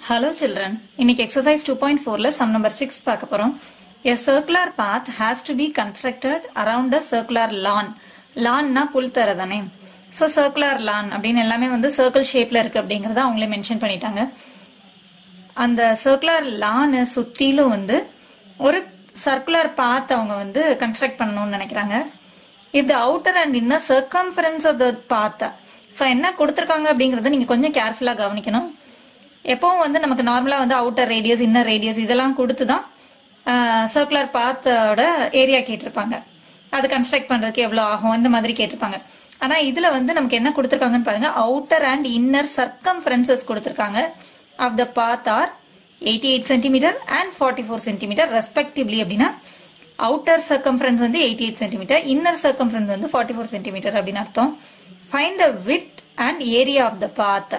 Hello children. இன்னைக்கு exercise 2.4ல sum number 6 பார்க்க போறோம். A circular path has to be constructed around a circular lawn. lawnனா புல் தர தானே so circular லான் அப்படின்னு எல்லாமே வந்து சர்க்கிள் ஷேப்ல இருக்கு அப்படிங்கறத அவங்களே மென்ஷன் பண்ணிட்டாங்க அந்த சர்க்குலர் லானை சுத்திலும் வந்து ஒரு சர்க்குலர் பாத் அவங்க வந்து கன்ஸ்ட்ரக்ட் பண்ணணும்னு நினைக்கிறாங்க இது outer and inner circumference of the path so என்ன கொடுத்துருக்காங்க அப்படிங்கறத நீங்க கொஞ்சம் கேர்ஃபுல்லா கவனிக்கணும் எப்பவும் வந்து நமக்கு நார்மலா வந்து அவுட்டர் ரேடியஸ் இன்னர் ரேடியஸ் இதெல்லாம் கொடுத்து தான் சர்க்குலர் பாத்தோட ஏரியா கேட்டிருப்பாங்க அது கன்ஸ்ட்ரக்ட் பண்றதுக்கு எவ்வளவு ஆகும் இந்த மாதிரி கேட்டிருப்பாங்க ஆனா இதுல வந்து நமக்கு என்ன கொடுத்துருக்காங்கன்னு பாருங்க அவுட்டர் அண்ட் இன்னர் சர்க்கம்ஃபரன்சஸ் கொடுத்துருக்காங்க of the path are eighty eight centimetre and forty four centimetre respectively அப்படின்னா அவுட்டர் சர்க்கம்ஃபரன்ஸ் வந்து eighty eight centimetre inner circumference வந்து ஃபார்ட்டி ஃபோர் சென்டிமீட்டர் அப்படின்னு அர்த்தம் find the width and area of the path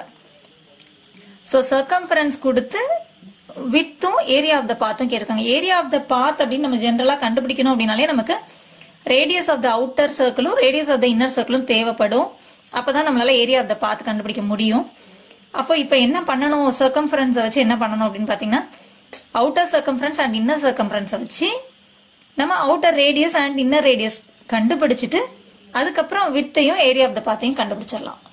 so circumference கொடுத்து வித்தும் area of த பாத்தும் கேட்டிருக்காங்க area of the பாத் அப்படின்னு நம்ம ஜென்ரலா கண்டுபிடிக்கணும் அப்படின்னாலே நமக்கு ரேடியஸ் ஆஃப் த அவுட்டர் சர்க்கிளும் ரேடியஸ் ஆஃப் த இன்னர் சர்க்கிளும் தேவைப்படும் அப்பதான் நம்மளால ஏரியா ஆஃப் த பாத் கண்டுபிடிக்க முடியும் அப்போ இப்போ என்ன பண்ணணும் சர்க்கம்ஃபரன்ஸை வச்சு என்ன பண்ணணும் அப்படின்னு பாத்தீங்கன்னா அவுட்டர் சர்க்கம்ஃபரன்ஸ் அண்ட் இன்னர் சர்க்கம்ஃபரன்ஸை வச்சு நம்ம outer radius and inner radius கண்டுபிடிச்சிட்டு அதுக்கப்புறம் வித்தையும் ஏரியா ஆஃப் த பாத்தையும் கண்டுபிடிச்சிடலாம்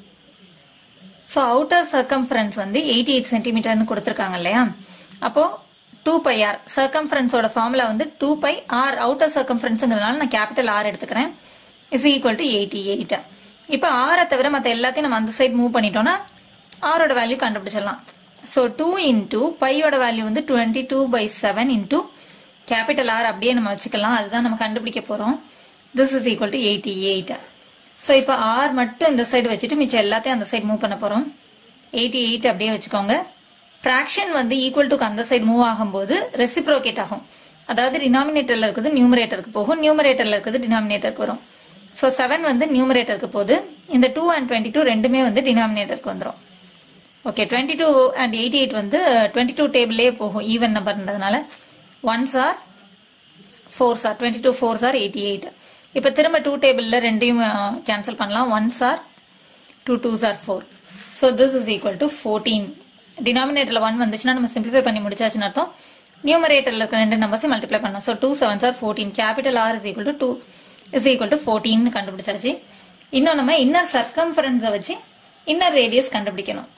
ஸோ அவுட்டர் சர்க்கம்ஃபரன்ஸ் வந்து எயிட்டி எயிட் சென்டிமீட்டர்னு கொடுத்துருக்காங்க இல்லையா அப்போ டூ பை ஆர் சர்க்கம்ஃபரன்ஸோட ஃபார்முலா வந்து டூ பை ஆர் அவுட்டர் சர்க்கம்ஃபரன்ஸுங்கிறதுனால நான் கேபிட்டல் ஆர் எடுத்துக்கிறேன் is equal to eighty eight இப்போ ஆரை தவிர மற்ற எல்லாத்தையும் நம்ம அந்த சைட் மூவ் பண்ணிட்டோம்னா ஆரோட வேல்யூ கண்டுபிடிச்சிடலாம் ஸோ டூ இன்டூ பையோட வேல்யூ வந்து twenty two by seven into capital R அப்படியே நம்ம வச்சுக்கலாம் அதுதான் நம்ம கண்டுபிடிக்க போறோம் this is equal to eighty eight so இப்போ ஆர் மட்டும் இந்த சைடு வச்சுட்டு மிச்சம் எல்லாத்தையும் அந்த சைடு மூவ் பண்ண போறோம் எயிட்டி எயிட் அப்படியே வச்சுக்கோங்க ஃப்ராக்ஷன் வந்து ஈக்குவல் டு அந்த சைடு மூவ் ஆகும்போது ரெசிப்ரோகேட் ஆகும் அதாவது டினாமினேட்டர்ல இருக்குது நியூமரேட்டருக்கு போகும் நியூமரேட்டர்ல இருக்குது டினாமினேட்டருக்கு வரும் ஸோ செவன் வந்து நியூமரேட்டருக்கு போகுது இந்த டூ அண்ட் டுவெண்ட்டி டூ ரெண்டுமே வந்து டினாமினேட்டருக்கு வந்துடும் okay twenty two and eighty eight வந்து டுவெண்ட்டி டூ டேபிளே போகும் ஈவன் நம்பர்ன்றதுனால ஒன் சார் ஃபோர் சார் டுவெண்ட்டி டூ ஃபோர் சார் எயிட்டி எயிட் இப்போ திரும்ப டூ டேபிளில் ரெண்டையும் கேன்சல் பண்ணலாம் ஒன் சார் two two sir four so this is equal to fourteen டினாமினேட்டரில் ஒன் வந்துச்சுன்னா நம்ம சிம்பிளிஃபை பண்ணி முடிச்சாச்சுன்னு அர்த்தம் நியூமரேட்டரில் இருக்க ரெண்டு நம்பர்ஸையும் மல்டிப்ளை பண்ணோம் ஸோ டூ செவன் சார் fourteen capital R is equal to two is equal to fourteen கண்டுபிடிச்சாச்சு இன்னும் நம்ம இன்னர் சர்க்கம்ஃபரன்ஸை வச்சு இன்னர் ரேடியஸ் கண்டுபிடிக்கணும்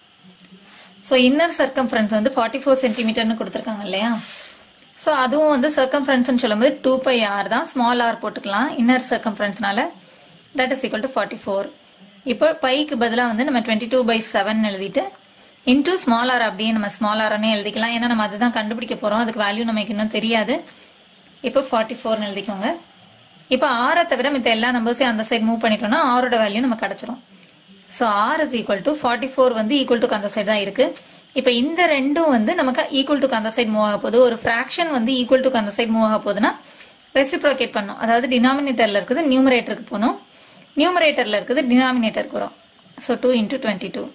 ஸோ இன்னர் சர்க்கம்ஃபரன்ஸ் வந்து ஃபார்ட்டி ஃபோர் சென்டிமீட்டர்னு கொடுத்துருக்காங்க இல்லையா ஸோ அதுவும் வந்து சர்க்கம்ஃபரன்ஸ்னு சொல்லும்போது டூ பை ஆர் தான் ஸ்மால் ஆர் போட்டுக்கலாம் இன்னர் சர்க்கம்ஃபரன்ஸ்னால that is equal to forty four இப்போ பைக்கு பதிலாக வந்து நம்ம டுவெண்ட்டி டூ பை செவன் எழுதிட்டு இன்டூ ஸ்மால் ஆர் அப்படியே நம்ம ஸ்மால் ஆர்னே எழுதிக்கலாம் ஏன்னா நம்ம அதுதான் கண்டுபிடிக்க போறோம் அதுக்கு வேல்யூ நமக்கு இன்னும் தெரியாது இப்போ ஃபார்ட்டி ஃபோர்னு எழுதிக்கோங்க இப்போ ஆரை தவிர மித்த எல்லா நம்பர்ஸையும் அந்த சைடு மூவ் பண்ணிட்டோம்னா ஆரோட வேல்யூ நம்ம கிடைச்சிரும் so R is equal to forty four வந்து ஈக்குவல் டு அந்த சைடு தான் இருக்கு இப்போ இந்த ரெண்டும் வந்து நமக்கு ஈக்குவல் டு அந்த சைடு மூவ் ஆக போகுது ஒரு ஃபிராக்ஷன் வந்து ஈக்குவல் டு அந்த சைடு மூவ் ஆக போகுதுன்னா ரெசிப்ரோகேட் பண்ணும் அதாவது டினாமினேட்டர்ல இருக்குது நியூமரேட்டருக்கு போகணும் நியூமரேட்டர்ல இருக்குது டினாமினேட்டருக்கு வரும் so two into twenty two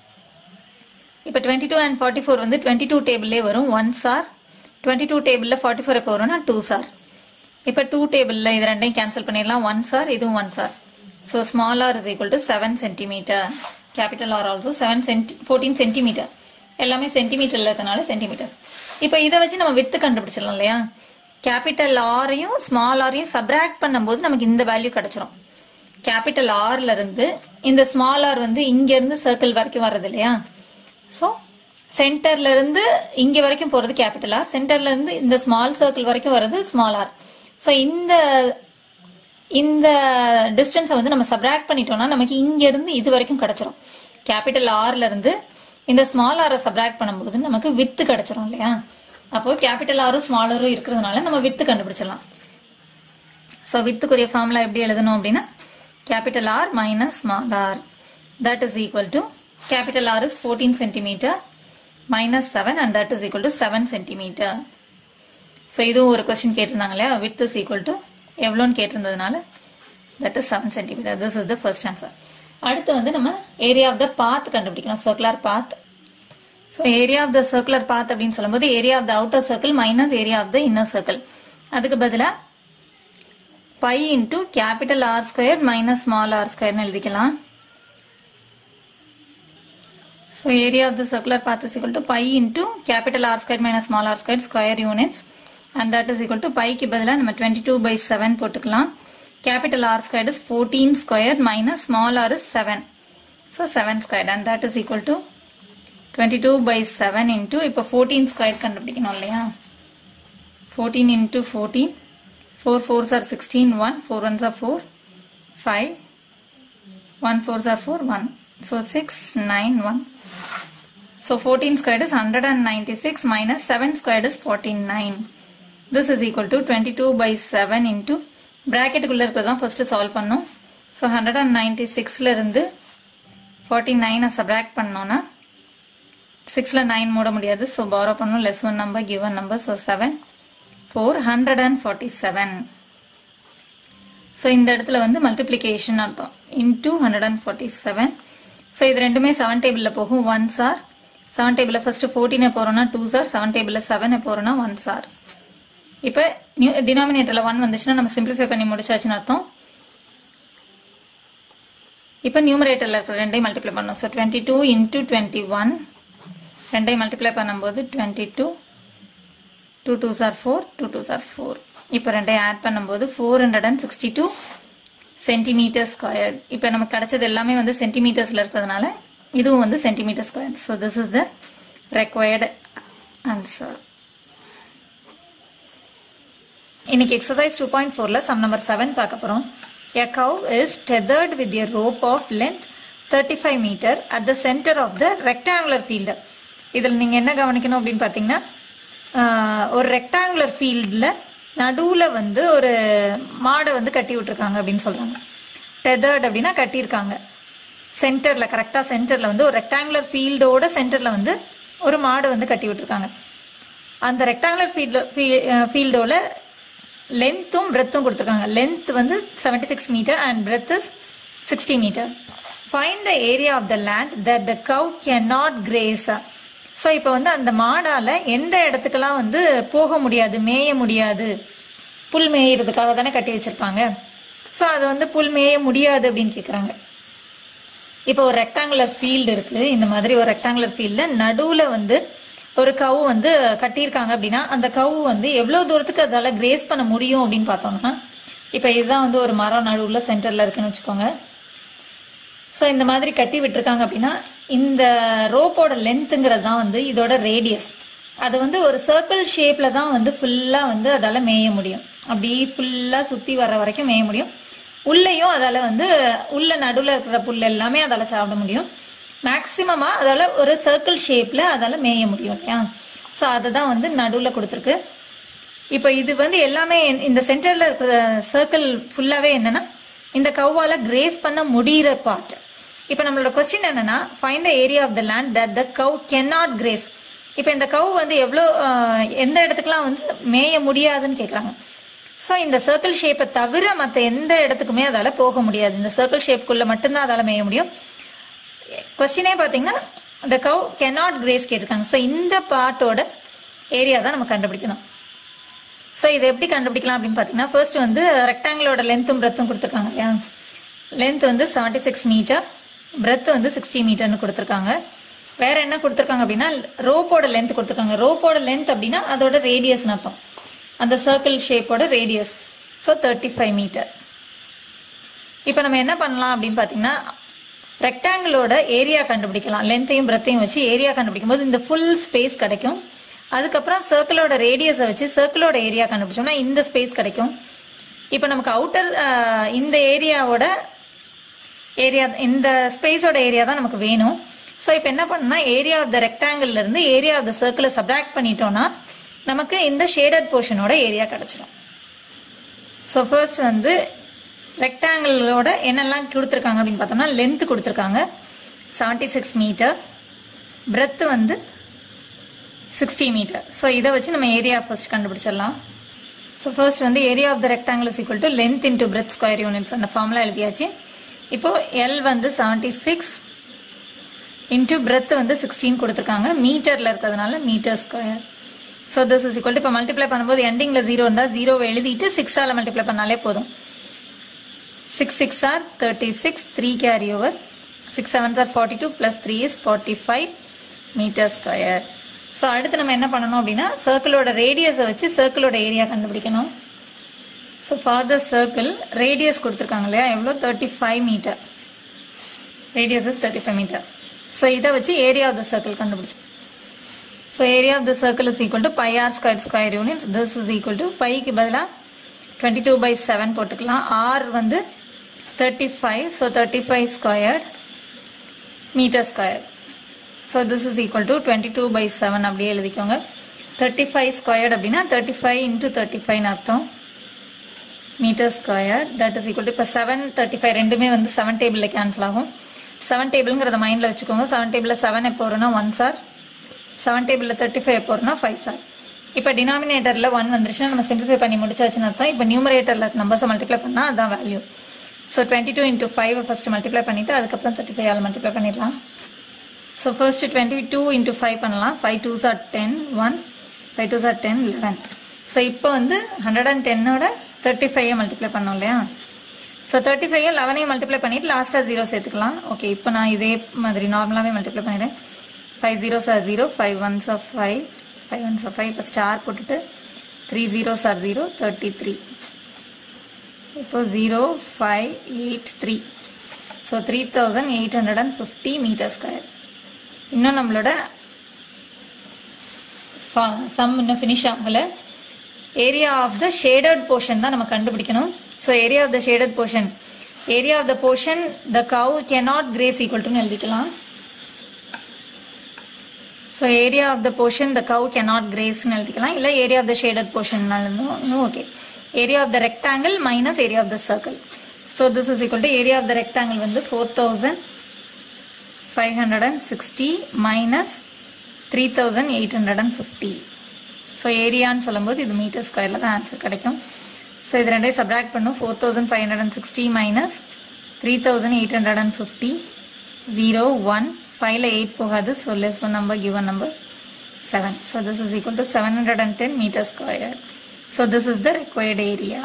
இப்போ twenty two and forty four வந்து டுவெண்ட்டி டூ டேபிள்லே வரும் ஒன் சார் டுவெண்ட்டி டூ டேபிளில் ஃபார்ட்டி ஃபோர் எப்போ வரும்னா டூ சார் இப்போ டூ டேபிளில் இது ரெண்டையும் கேன்சல் பண்ணிடலாம் ஒன் சார் இதுவும் ஒன் சார் so small R is equal to seven centimetre capital R also seven centi fourteen centimetre எல்லாமே சென்டிமீட்டர்ல இருக்கனால சென்டிமீட்டர் இப்போ இதை வச்சு நம்ம வித்து கண்டுபிடிச்சிடலாம் இல்லையா கேபிட்டல் ஆரையும் ஸ்மால் ஆரையும் சப்ராக்ட் பண்ணும்போது நமக்கு இந்த வேல்யூ கிடைச்சிரும் கேபிட்டல் ஆர்ல இருந்து இந்த ஸ்மால் ஆர் வந்து இங்க இருந்து சர்க்கிள் வரைக்கும் வர்றது இல்லையா ஸோ சென்டர்ல இருந்து இங்க வரைக்கும் போறது கேபிட்டல் ஆர் சென்டர்ல இருந்து இந்த ஸ்மால் சர்க்கிள் வரைக்கும் வர்றது ஸ்மால் ஆர் ஸோ இந்த இந்த டிஸ்டன்ஸை வந்து நம்ம சப்ராக்ட் பண்ணிட்டோம்னா நமக்கு இங்க இருந்து இது வரைக்கும் கிடைச்சிரும் கேபிட்டல் ஆர்ல இருந்து இந்த ஸ்மால் ஆரை சப்ராக்ட் பண்ணும்போது நமக்கு வித்து கிடைச்சிரும் இல்லையா அப்போ கேபிட்டல் ஆரும் ஸ்மால் ஆரும் இருக்கிறதுனால நம்ம வித்து கண்டுபிடிச்சிடலாம் ஸோ வித்துக்குரிய ஃபார்முலா எப்படி எழுதணும் அப்படின்னா capital R minus small R that is equal to capital R is fourteen centimetre minus seven and that is equal to seven centimetre so இதுவும் ஒரு கொஸ்டின் கேட்டிருந்தாங்க இல்லையா வித் இஸ் ஈக்குவல் டு எவ்வளோன்னு கேட்டிருந்ததுனால that is seven centimetre this is the first answer அடுத்து வந்து நம்ம area of the path கண்டுபிடிக்கணும் circular path so area of the circular path அப்படின்னு சொல்லும்போது area of the outer circle minus area of the inner circle அதுக்கு பதிலாக pi into capital R square minus small R ஸ்கொயர்னு எழுதிக்கலாம் So area of the circular path is equal to pi into capital R squared minus small r squared square units and that is equal to pi க்கு பதிலா நம்ம 22 by 7 போட்டுக்கலாம் capital R squared is 14 squared minus small r is 7 so 7 squared and that is equal to 22 by 7 into இப்போ 14 squared கண்டுபிடிக்கணும் இல்லையா 14 into 14 4 4s are 16 1 4 1s are 4 5 1 4s are 4 1 so 6 9 1 so 14 squared is 196 minus 7 squared is 49 this is equal to 22 by 7 into bracket குள்ள இருக்கிறதான் first solve பண்ணும் so 196 ல இருந்து 49 subtract பண்ணோம்னா 6ல 9 மூட முடியாது so borrow பண்ணணும் less one number given number so 7 447 so இந்த இடத்துல வந்து மல்டிப்ளிகேஷன் அர்த்தம் into hundred and forty seven so இது ரெண்டுமே செவன் டேபிளில் போகும் ஒன் சார் செவன் டேபிளில் ஃபர்ஸ்ட் ஃபோர்டீனை போகிறோம்னா டூ சார் செவன் டேபிளில் செவனை போகிறோம்னா ஒன் சார் இப்போ நியூ டினாமினேட்டரில் ஒன் வந்துச்சுன்னா நம்ம சிம்பிளிஃபை பண்ணி முடிச்சாச்சுன்னு அர்த்தம் இப்போ நியூமரேட்டரில் இருக்கிற ரெண்டையும் மல்டிப்ளை பண்ணணும் so twenty two into twenty one ரெண்டையும் மல்டிப்ளை பண்ணும்போது twenty two two two sir four two two sir four இப்போ ரெண்டையும் ஆட் பண்ணும்போது four hundred and sixty two centimetre squared இப்போ நமக்கு கிடைச்சது எல்லாமே வந்து சென்டிமீட்டர்ஸில் இருக்கிறதுனால இதுவும் வந்து centimetre square so this is the required answer இன்னைக்கு எக்ஸசைஸ் டூ பாயிண்ட் ஃபோர்ல சம் நம்பர் செவன் பார்க்க போறோம் a cow is tethered with a rope of length thirty five metre at the centre of the rectangular field இதில் நீங்கள் என்ன கவனிக்கணும் அப்படின்னு பார்த்தீங்கன்னா ஆஹ், ஒரு ரெக்டாங்குலர் ஃபீல்டில் நடுவில் வந்து ஒரு மாடை வந்து கட்டி விட்டுருக்காங்க அப்படின்னு சொல்றாங்க டெதர்ட் அப்படின்னா கட்டியிருக்காங்க சென்டர்ல கரெக்டா சென்டர்ல வந்து ஒரு ரெக்டாங்குலர் ஃபீல்டோட சென்டர்ல வந்து ஒரு மாடு வந்து கட்டி விட்டுருக்காங்க அந்த ரெக்டாங்குலர் ஃபீல்டு ஃபீல்டோட லென்த்தும் பிரெத்தும் கொடுத்துருக்காங்க லென்த் வந்து 76 six metre and breadth is sixty metre find the area of the land that the cow can not graze so இப்போ வந்து அந்த மாடால எந்த இடத்துக்கெல்லாம் வந்து போக முடியாது மேய முடியாது புல் மேயறதுக்காக தானே கட்டி வச்சிருப்பாங்க ஸோ அது வந்து புல் மேய முடியாது அப்படின்னு கேட்குறாங்க இப்போ ஒரு ரெக்டாங்குலர் ஃபீல்டு இருக்கு இந்த மாதிரி ஒரு ரெக்டாங்குலர் ஃபீல்ட்ல நடுவுல வந்து ஒரு கவு வந்து கட்டியிருக்காங்க அப்படின்னா அந்த கவு வந்து எவ்வளவு தூரத்துக்கு அதால கிரேஸ் பண்ண முடியும் அப்படின்னு பார்த்தோம்னா இப்போ இதுதான் வந்து ஒரு மரம் நடுவுல சென்டர்ல இருக்குன்னு வச்சுக்கோங்க ஸோ இந்த மாதிரி கட்டி விட்டுருக்காங்க அப்படின்னா இந்த ரோப்போட லென்த்துங்கிறது தான் வந்து இதோட ரேடியஸ் அது வந்து ஒரு சர்க்கிள் ஷேப்ல தான் வந்து ஃபுல்லா வந்து அதால மேய முடியும் அப்படி ஃபுல்லா சுத்தி வர்ற வரைக்கும் மேய முடியும் உள்ளேயும் அதால வந்து உள்ள நடுவுல இருக்கிற புல் எல்லாமே அதால சாப்பிட முடியும் மேக்சிமமா அதால ஒரு சர்க்கிள் ஷேப்ல அதால மேய முடியும் இல்லையா ஸோ அதை தான் வந்து நடுவுல கொடுத்துருக்கு இப்போ இது வந்து எல்லாமே இந்த சென்டர்ல இருக்கிற சர்க்கிள் ஃபுல்லாவே என்னன்னா இந்த கவ்வால கிரேஸ் பண்ண முடியிற பார்ட் இப்போ நம்மளோட கொஸ்டின் என்னன்னா find the area of the land that the cow can not graze இப்போ இந்த கவ் வந்து எவ்வளோ ஆஹ், எந்த இடத்துக்குலாம் வந்து மேய முடியாதுன்னு கேட்குறாங்க ஸோ இந்த சர்க்கிள் ஷேப்பை தவிர மற்ற எந்த இடத்துக்குமே அதால போக முடியாது இந்த சர்க்கிள் ஷேப்புக்குள்ள மட்டும்தான் அதால மேய முடியும் கொஸ்டினே பார்த்தீங்கன்னா the cow cannot கிரேஸ் கேட்டிருக்காங்க ஸோ இந்த பார்ட்டோட ஏரியா தான் நம்ம கண்டுபிடிக்கணும் ஸோ இதை எப்படி கண்டுபிடிக்கலாம் அப்படின்னு பார்த்தீங்கன்னா ஃபர்ஸ்ட் வந்து ரெக்டாங்கிளோட லென்த்தும் பிரெத்தும் கொடுத்துருக்காங்க இல்லையா லென்த் வந்து 76 சிக்ஸ் மீட்டர் பிரெத் வந்து சிக்ஸ்டி மீட்டர்னு கொடுத்துருக்காங்க வேற என்ன கொடுத்துருக்காங்க அப்படின்னா ரோப்போட லென்த் கொடுத்துருக்காங்க ரோப்போட லென்த் அப்படின்னா அதோட ரேடியஸ் அர்த்தம் அந்த சர்க்கிள் ஷேப்போட radius so thirty five metre இப்போ நம்ம என்ன பண்ணலாம் அப்படின்னு பார்த்தீங்கன்னா ரெக்டாங்கிளோட ஏரியா கண்டுபிடிக்கலாம் லென்த்தையும் பிரெத்தையும் வச்சு ஏரியா கண்டுபிடிக்கும் போது இந்த ஃபுல் ஸ்பேஸ் கிடைக்கும் அதுக்கப்புறம் சர்க்கிளோட ரேடியஸை வச்சு சர்க்கிளோட ஏரியா கண்டுபிடிச்சோம்னா இந்த ஸ்பேஸ் கிடைக்கும் இப்போ நமக்கு அவுட்டர் இந்த ஏரியாவோட ஏரியா இந்த ஸ்பேஸோட ஏரியா தான் நமக்கு வேணும் ஸோ இப்போ என்ன பண்ணணும்னா ஏரியா ஆஃப் த ரெக்டாங்கிள் இருந்து ஏரியா ஆஃப் த சர்க்கிளை சப்ராக்ட் பண்ணிட்டோம்னா நமக்கு இந்த ஷேடட் போர்ஷனோட ஏரியா கிடைச்சிடும் ஸோ ஃபர்ஸ்ட் வந்து ரெக்டாங்கிளோட என்னெல்லாம் கொடுத்துருக்காங்க அப்படின்னு பார்த்தோம்னா லென்த் கொடுத்துருக்காங்க 76 சிக்ஸ் மீட்டர் பிரெத் வந்து சிக்ஸ்டி மீட்டர் ஸோ இதை வச்சு நம்ம ஏரியா ஃபர்ஸ்ட் கண்டுபிடிச்சிடலாம் ஸோ ஃபர்ஸ்ட் வந்து area of the rectangle is equal to length into breadth square units அந்த ஃபார்முலா எழுதியாச்சு இப்போ எல் வந்து 76 சிக்ஸ் இன்டூ பிரெத் வந்து சிக்ஸ்டீன் கொடுத்துருக்காங்க மீட்டர்ல இருக்கிறதுனால metre square so this is equal இப்போ மல்டிப்ளை பண்ணும்போது எண்டிங்ல ஜீரோ இருந்தால் ஜீரோவை எழுதிட்டு சிக்ஸால மல்டிப்ளை பண்ணாலே போதும் six six are thirty six three carry over six sevens are forty two plus three is forty five metre square so அடுத்து நம்ம என்ன பண்ணணும் அப்படின்னா சர்க்கிளோட ரேடியஸை வச்சு சர்க்கிளோட ஏரியா கண்டுபிடிக்கணும் so for the circle radius கொடுத்துருக்காங்க இல்லையா எவ்வளோ thirty five metre radius is thirty five metre so இதை வச்சு ஏரியா ஆஃப் த சர்க்கிள் கண்டுபிடிச்சோம் so area of the circle is equal to pi R square square units this is equal to பைக்கு பதிலாக twenty two by seven போட்டுக்கலாம் r வந்து thirty five so thirty five squared metre square so this is equal to twenty two by seven அப்படியே எழுதிக்கோங்க thirty five squared அப்படின்னா thirty five into thirty ஃபைவ்னு அர்த்தம் metre square that is equal to இப்போ seven thirty five ரெண்டுமே வந்து seven டேபிளில் cancel ஆகும் செவன் டேபிள்ங்கிறத மைண்டில் வச்சுக்கோங்க செவன் டேபிளில் செவன் எப்போ வரும்னா ஒன் சார் செவன் டேபிளில் தேர்ட்டி ஃபைவ் எப்போ வரும்னா ஃபைவ் சார் இப்போ டினாமினேட்டரில் ஒன் வந்துருச்சுன்னா நம்ம சிம்பிளிஃபை பண்ணி முடிச்சாச்சுன்னு அர்த்தம் இப்போ நியூமரேட்டரில் நம்பர்ஸை மல்டிப்ளை பண்ணால் அதுதான் value so twenty two into five first multiply பண்ணிவிட்டு அதுக்கப்புறம் தேர்ட்டி ஃபைவ் ஆல் மல்டிப்ளை பண்ணிடலாம் so first twenty two into five பண்ணலாம் ஃபைவ் டூ சார் டென் ஒன் ஃபைவ் டூ சார் டென் லெவன் ஸோ இப்போ வந்து ஹண்ட்ரட் அண்ட் டென்னோட தேர்ட்டி ஃபைவ் மல்டிப்ளை பண்ணோம் இல்லையா ஸோ தேர்ட்டி ஃபைவ் லெவனையும் மல்டிப்ளை பண்ணிட்டு லாஸ்ட்டாக ஜீரோ சேர்த்துக்கலாம் ஓகே இப்போ நான் இதே மாதிரி நார்மலாகவே மல்டிப்ளை பண்ணிடுறேன் ஃபைவ் ஜீரோ சார் zero five ones of five five ones of five இப்போ ஸ்டார் போட்டுட்டு த்ரீ ஜீரோ சார் ஜீரோ தேர்ட்டி த்ரீ இப்போ zero five eight three so three thousand eight hundred and fifty metre square இன்னும் நம்மளோட sum இன்னும் finish ஆகலை area of the shaded portion தான் நம்ம கண்டுபிடிக்கணும் so area of the shaded portion area of the portion the cow cannot graze equal டுன்னு எழுதிக்கலாம் so area of the portion the cow cannot கிரேஸ்னு எழுதிக்கலாம் இல்லை ஏரியா ஆஃப் த ஷேடட் போர்ஷன்னாலும் okay area of the rectangle minus area of the circle so this is equal to area of the rectangle வந்து four thousand five hundred and sixty minus three thousand eight hundred and fifty so ஏரியான்னு சொல்லும்போது இது metre ஸ்கொயரில் தான் answer கிடைக்கும் so இது ரெண்டையும் subtract பண்ணும் four thousand five hundred and sixty minus three thousand eight hundred and fifty zero one ஃபைவ்ல eight போகாது so less one number given number seven so this is equal to seven hundred and ten metre square so this is the required area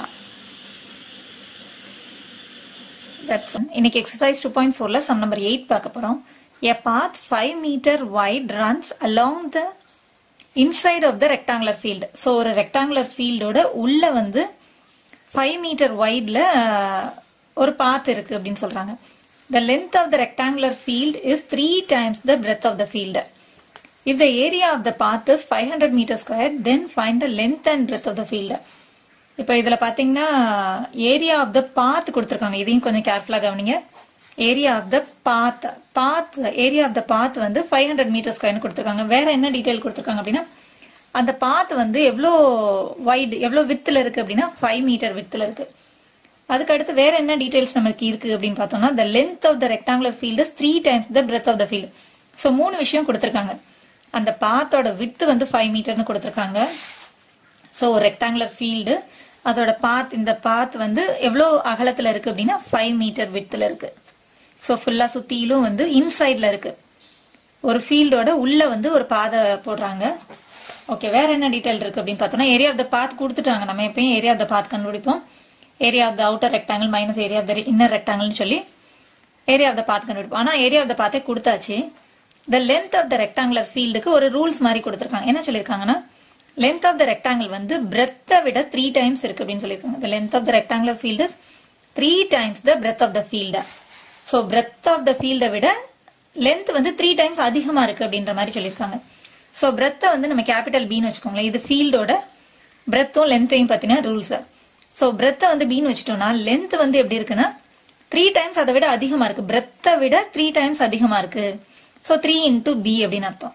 That's all. இன்னைக்கு exercise two point ஃபோர்ல some number eight பார்க்க போறோம் a path five metre wide runs along the inside of the rectangular field so ஒரு rectangular ஃபீல்டோட உள்ள வந்து five metre வைட்ல ஒரு பாத் இருக்கு அப்படின்னு சொல்றாங்க the length of the rectangular field is three times the breadth of the field if the area of the path is five hundred metre square then find the length and breadth of the field இப்போ இதுல பாத்தீங்கன்னா area of the பாத் கொடுத்துருக்காங்க இதையும் கொஞ்சம் கேர்ஃபுல்லா கவனிங்க area of the path path area of the path வந்து five hundred metre ஸ்கொயர்னு கொடுத்துருக்காங்க வேற என்ன டீடைல் கொடுத்துருக்காங்க அப்படின்னா அந்த பாத் வந்து எவ்வளோ வைட் எவ்வளோ வித்துல இருக்கு அப்படின்னா ஃபைவ் மீட்டர் வித்துல இருக்கு அதுக்கு அடுத்து வேற என்ன டீடைல்ஸ் நமக்கு இருக்கு அப்படின்னு பார்த்தோம்னா the length of the rectangular field three times the breadth of the field so மூணு விஷயம் கொடுத்துருக்காங்க அந்த பாத்தோட வித்து வந்து ஃபைவ் மீட்டர்னு கொடுத்துருக்காங்க ஸோ ஒரு ரெக்டாங்குலர் ஃபீல்டு அதோட பாத் இந்த பாத் வந்து எவ்வளோ அகலத்தில் இருக்கு அப்படின்னா ஃபைவ் மீட்டர் வித்தில் இருக்கு ஸோ ஃபுல்லாக சுற்றிலும் வந்து இன்சைடில் இருக்கு ஒரு ஃபீல்டோட உள்ள வந்து ஒரு பாதை போடுறாங்க ஓகே வேற என்ன டீட்டெயில் இருக்கு அப்படின்னு பார்த்தோம்னா ஏரியா ஆஃப் த பாத் கொடுத்துட்டாங்க நம்ம எப்பயும் ஏரியா ஆஃப் த பாத் கண்டுபிடிப்போம் area of the outer rectangle minus area of the inner ரெக்டாங்கிள்னு சொல்லி ஏரியா ஆஃப் த பாத் கண்டுபிடிப்போம் ஆனால் ஏரியா ஆஃப் த பாத்தே கொடுத்தாச்சு the length of the rectangular ஃபீல்டுக்கு ஒரு ரூல்ஸ் மாதிரி கொடுத்துருக்காங்க என்ன சொல்லியிருக்காங்கன்னா லென்த் ஆஃப் த ரெக்டாங்கிள் வந்து பிரெத்தை விட த்ரீ டைம்ஸ் இருக்கு அப்படின்னு சொல்லியிருக்காங்க the length of the rectangular field three times the breadth of the field so breadth of the ஃபீல்டை விட லென்த் வந்து த்ரீ டைம்ஸ் அதிகமா இருக்கு அப்படின்ற மாதிரி சொல்லியிருக்காங்க ஸோ பிரெத்தை வந்து நம்ம கேபிட்டல் பின்னு வச்சுக்கோங்களேன் இது ஃபீல்டோட பிரெத்தும் லென்த்தையும் பார்த்தீங்கன்னா ரூல்ஸ் ஸோ பிரெத்தை வந்து பின்னு வச்சுட்டோம்னா லென்த் வந்து எப்படி இருக்குன்னா த்ரீ டைம்ஸ் அதை விட அதிகமா இருக்கு பிரெத்தை விட த்ரீ டைம்ஸ் அதிகமா இருக்கு ஸோ த்ரீ இன்டூ பி அப்படின்னு அர்த்தம்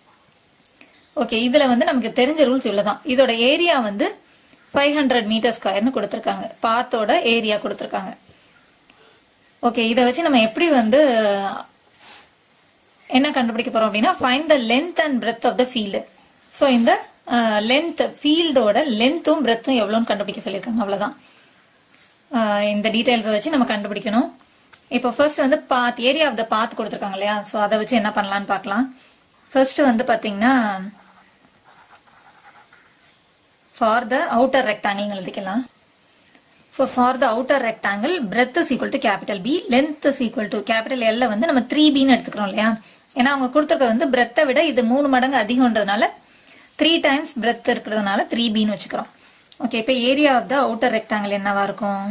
ஓகே இதுல வந்து நமக்கு தெரிஞ்ச ரூல்ஸ் இவ்வளவுதான் இதோட ஏரியா வந்து ஃபைவ் ஹண்ட்ரட் மீட்டர் ஸ்கொயர்னு கொடுத்துருக்காங்க பாத்தோட ஏரியா கொடுத்துருக்காங்க ஓகே இதை வச்சு நம்ம எப்படி வந்து என்ன கண்டுபிடிக்க போறோம் அப்படின்னா find the length and breadth of the field so இந்த லென்த் ஃபீல்டோட லென்த்தும் பிரெத்தும் எவ்வளோன்னு கண்டுபிடிக்க சொல்லியிருக்காங்க அவ்வளோதான் இந்த டீட்டெயில்ஸை வச்சு நம்ம கண்டுபிடிக்கணும் இப்போ ஃபர்ஸ்ட் வந்து பாத் ஏரியா ஆஃப் த பாத் கொடுத்துருக்காங்க இல்லையா ஸோ அதை வச்சு என்ன பண்ணலான்னு பார்க்கலாம் ஃபர்ஸ்ட் வந்து பார்த்தீங்கன்னா ஃபார் த அவுட்டர் ரெக்டாங்கிள் எழுதிக்கலாம் so for the outer rectangle breadth is equal to capital b length is equal to capital எல்ல வந்து நம்ம த்ரீ பின்னு எடுத்துக்கிறோம் இல்லையா ஏன்னா அவங்க கொடுத்துருக்க வந்து பிரெத்தை விட இது மூணு மடங்கு அதிகம்ன்றதுனால த்ரீ டைம்ஸ் பிரெத் இருக்கிறதுனால த்ரீ பின்னு வச்சுக்கிறோம் ஓகே இப்போ area of the outer rectangle என்னவா இருக்கும்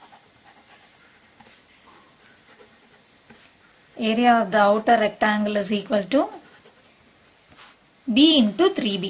area of the outer rectangle is equal to b into 3b.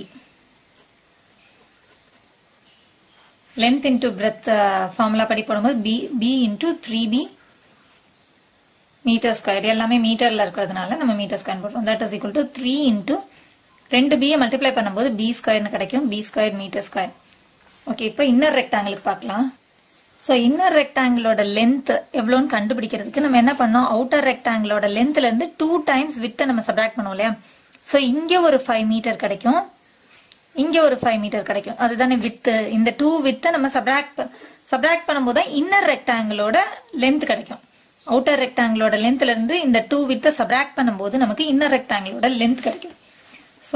length into breadth uh, formula படி போடும்போது b b into 3b metre square எல்லாமே மீட்டர்ல இருக்கிறதுனால நம்ம மீட்டர் ஸ்கொயர் போடுறோம் that is equal to three into ரெண்டு பியை மல்டிப்ளை பண்ணும்போது பி ஸ்கொயர்னு கிடைக்கும் b square metre square okay இப்போ இன்னர் ரெக்டாங்கிளுக்கு பார்க்கலாம் ஸோ இன்னர் ரெக்டாங்கிளோட லென்த் எவ்வளோன்னு கண்டுபிடிக்கிறதுக்கு நம்ம என்ன பண்ணோம் அவுட்டர் ரெக்டாங்கிளோட லென்த்ல இருந்து டூ டைம்ஸ் வித்தை நம்ம சப்ராக்ட் பண்ணுவோம் இல்லையா ஸோ இங்கே ஒரு ஃபைவ் மீட்டர் கிடைக்கும் இங்கே ஒரு ஃபைவ் மீட்டர் கிடைக்கும் அதுதானே வித்து இந்த டூ வித்தை நம்ம சப்ராக்ட் சப்ராக்ட் பண்ணும்போது தான் இன்னர் ரெக்டாங்கிளோட லென்த் கிடைக்கும் அவுட்டர் ரெக்டாங்கிளோட லென்த்ல இருந்து இந்த டூ வித்தை சப்ராக்ட் பண்ணும்போது நமக்கு இன்னர் ரெக்டாங்கிளோட லென்த் கிடைக்கும் so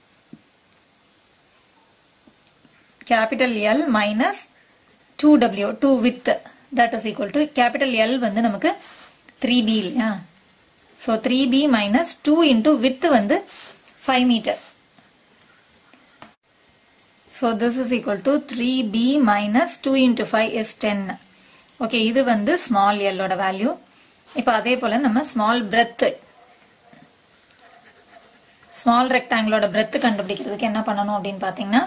capital L minus 2w 2 width that is equal to capital L வந்து நமக்கு 3b இல்லையா so 3b minus 2 into width வந்து 5 meter so this is equal to 3b minus 2 into 5 is 10 okay இது வந்து small l ஓட value இப்போ அதே போல நம்ம small breadth small rectangle ஓட breadth கண்டுபிடிக்கிறதுக்கு என்ன பண்ணணும் அப்படின்னு பார்த்தீங்கன்னா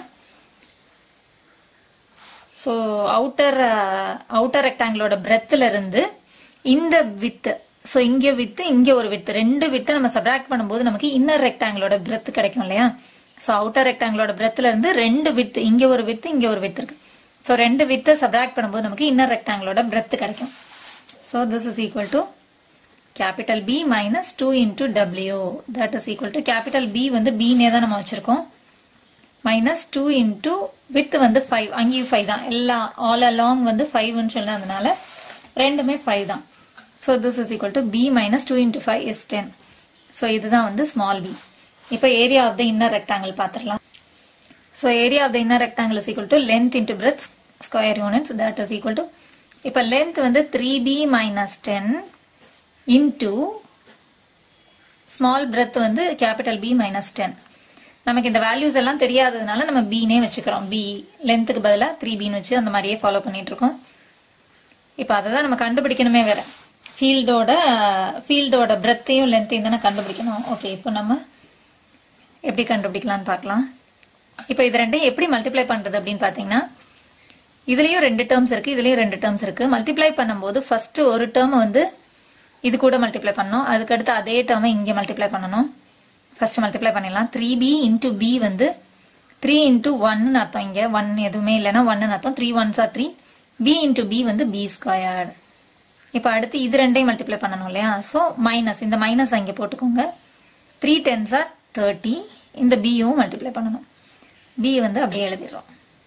ஸோ அவுட்டர் அவுட்டர் ரெக்டாங்கிளோட பிரெத்தில் இருந்து இந்த வித்து ஸோ இங்க வித்து இங்க ஒரு வித்து ரெண்டு வித்தை நம்ம சப்ராக்ட் பண்ணும்போது நமக்கு இன்னர் ரெக்டாங்கிளோட பிரெத் கிடைக்கும் இல்லையா ஸோ அவுட்டர் ரெக்டாங்கிளோட பிரெத்தில் இருந்து ரெண்டு வித்து இங்க ஒரு வித்து இங்க ஒரு வித்து இருக்கு ஸோ ரெண்டு வித்தை சப்ராக்ட் பண்ணும்போது நமக்கு இன்னர் ரெக்டாங்கிளோட பிரெத் கிடைக்கும் so this is equal to capital B minus two into டபிள்யூ that is equal to capital B வந்து பீனே தான் நம்ம வச்சிருக்கோம் மைனஸ் டூ இன்டூ வித் வந்து ஃபைவ் அங்கேயும் ஃபைவ் தான் எல்லா ஆல் அலாங் வந்து ஃபைவ்னு சொன்னதுனால ரெண்டுமே ஃபைவ் தான் so this is equal to b minus two into five is ten so இதுதான் வந்து ஸ்மால் பி இப்போ area of the inner rectangle பார்த்துடலாம் so area of the inner rectangle is equal to length into breadth square units that is equal to இப்போ length வந்து three b minus ten into small breadth வந்து capital B minus ten நமக்கு இந்த values எல்லாம் தெரியாததுனால நம்ம பீனே வச்சுக்கிறோம் B லென்த்துக்கு பதிலாக த்ரீ பின்னு வச்சு அந்த மாதிரியே ஃபாலோ பண்ணிட்டு இருக்கோம் இப்போ அதை தான் நம்ம கண்டுபிடிக்கணுமே வேற ஃபீல்டோட ஃபீல்டோட பிரெத்தையும் லென்த்தையும் தானே கண்டுபிடிக்கணும் ஓகே இப்போ நம்ம எப்படி கண்டுபிடிக்கலாம்னு பார்க்கலாம் இப்போ இது ரெண்டையும் எப்படி மல்டிப்ளை பண்றது அப்படின்னு பார்த்தீங்கன்னா இதுலயும் ரெண்டு டேர்ம்ஸ் இருக்கு இதுலயும் ரெண்டு டேர்ம்ஸ் இருக்கு மல்டிப்ளை பண்ணும்போது ஃபர்ஸ்ட் ஒரு டேர்ம் வந்து இது கூட மல்டிப்ளை பண்ணணும் அதுக்கடுத்து அதே டேர்மை இங்கே மல்டிப்ளை பண்ணணும் ஃபர்ஸ்ட் மல்டிப்ளை பண்ணிடலாம் த்ரீ பி இன்டூ பி வந்து த்ரீ இன்டூ ஒன்னு அர்த்தம் இங்கே ஒன் எதுவுமே இல்லைன்னா ஒன்னு அர்த்தம் three ones are three b into b வந்து பி ஸ்கொயர்டு இப்போ அடுத்து இது ரெண்டையும் மல்டிப்ளை பண்ணணும் இல்லையா ஸோ மைனஸ் இந்த மைனஸ் அங்கே போட்டுக்கோங்க த்ரீ டென்ஸ் ஆர் தேர்ட்டி இந்த பியும் மல்டிப்ளை பண்ணணும் பி வந்து அப்படியே எழுதிடுறோம்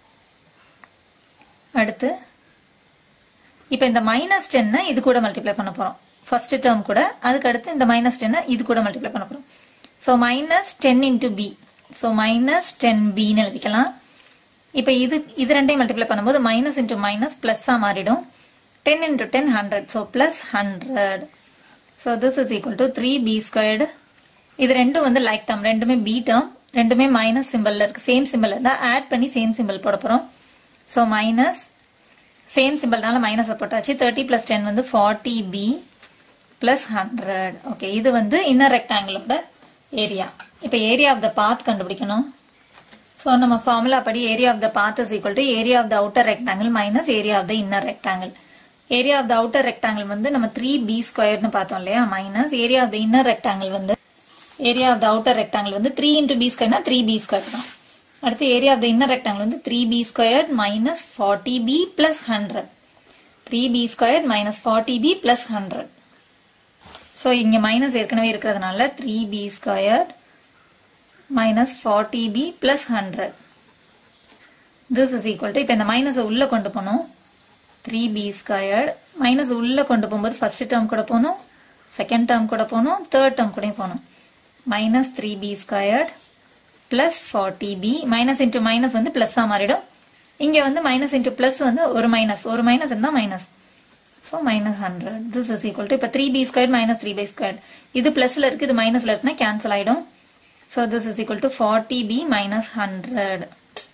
அடுத்து இப்போ இந்த மைனஸ் டென்னை இது கூட மல்டிப்ளை பண்ண போகிறோம் ஃபர்ஸ்ட் டேர்ம் கூட அதுக்கு அடுத்து இந்த மைனஸ் டென்னை இது கூட மல்டிப்ளை பண்ண போகிறோம் so minus ten into b so minus ten பின்னு எழுதிக்கலாம் இப்போ இது இது ரெண்டையும் மல்டிப்ளை பண்ணும்போது மைனஸ் இன்டூ மைனஸ் ப்ளஸ்ஸாக மாறிடும் ten into ten hundred so plus hundred so this is equal to three b squared இது ரெண்டும் வந்து லைக் டேர்ம் ரெண்டுமே பி டேர்ம் ரெண்டுமே மைனஸ் சிம்பிள்ல இருக்கு சேம் சிம்பிள் இருந்தால் ஆட் பண்ணி சேம் சிம்பிள் போட போகிறோம் ஸோ மைனஸ் சேம் சிம்பிள்னால மைனஸ் போட்டாச்சு தேர்ட்டி பிளஸ் டென் வந்து forty b plus hundred okay இது வந்து இன்னர் ரெக்டாங்கிளோட ஏரியா இப்போ ஏரியா ஆஃப் த பாத் கண்டுபிடிக்கணும் ஸோ நம்ம ஃபார்முலா படி area of the path is equal to area of the outer rectangle minus area of the inner rectangle area of the outer rectangle வந்து நம்ம த்ரீ பி ஸ்கொயர்னு பார்த்தோம் இல்லையா minus area of the inner rectangle வந்து area of the outer rectangle வந்து three into b ஸ்கொயர்னா three b square தான் அடுத்து area of the inner rectangle வந்து three b square minus forty b plus hundred three b square minus forty b plus hundred so இங்கே minus ஏற்கனவே இருக்கிறதுனால three b square minus forty b plus hundred this is equal to இப்போ இந்த மைனஸை உள்ளே கொண்டு போகணும் த்ரீ பி ஸ்கொயர்ட் மைனஸ் உள்ளே கொண்டு போகும்போது ஃபர்ஸ்ட் டேர்ம் கூட போகணும் செகண்ட் டேர்ம் கூட போகணும் தேர்ட் டேர்ம் கூட போகணும் minus three b squared plus forty b minus into minus வந்து பிளஸ்ஸாக மாறிடும் இங்க வந்து மைனஸ் இன்டூ பிளஸ் வந்து ஒரு மைனஸ் ஒரு மைனஸ் இருந்தா minus so minus hundred this is equal to இப்போ three b square minus three b square இது பிளஸ்ல இருக்கு இது மைனஸ்ல இருக்குன்னா கேன்சல் ஆயிடும் so this is equal to forty b minus hundred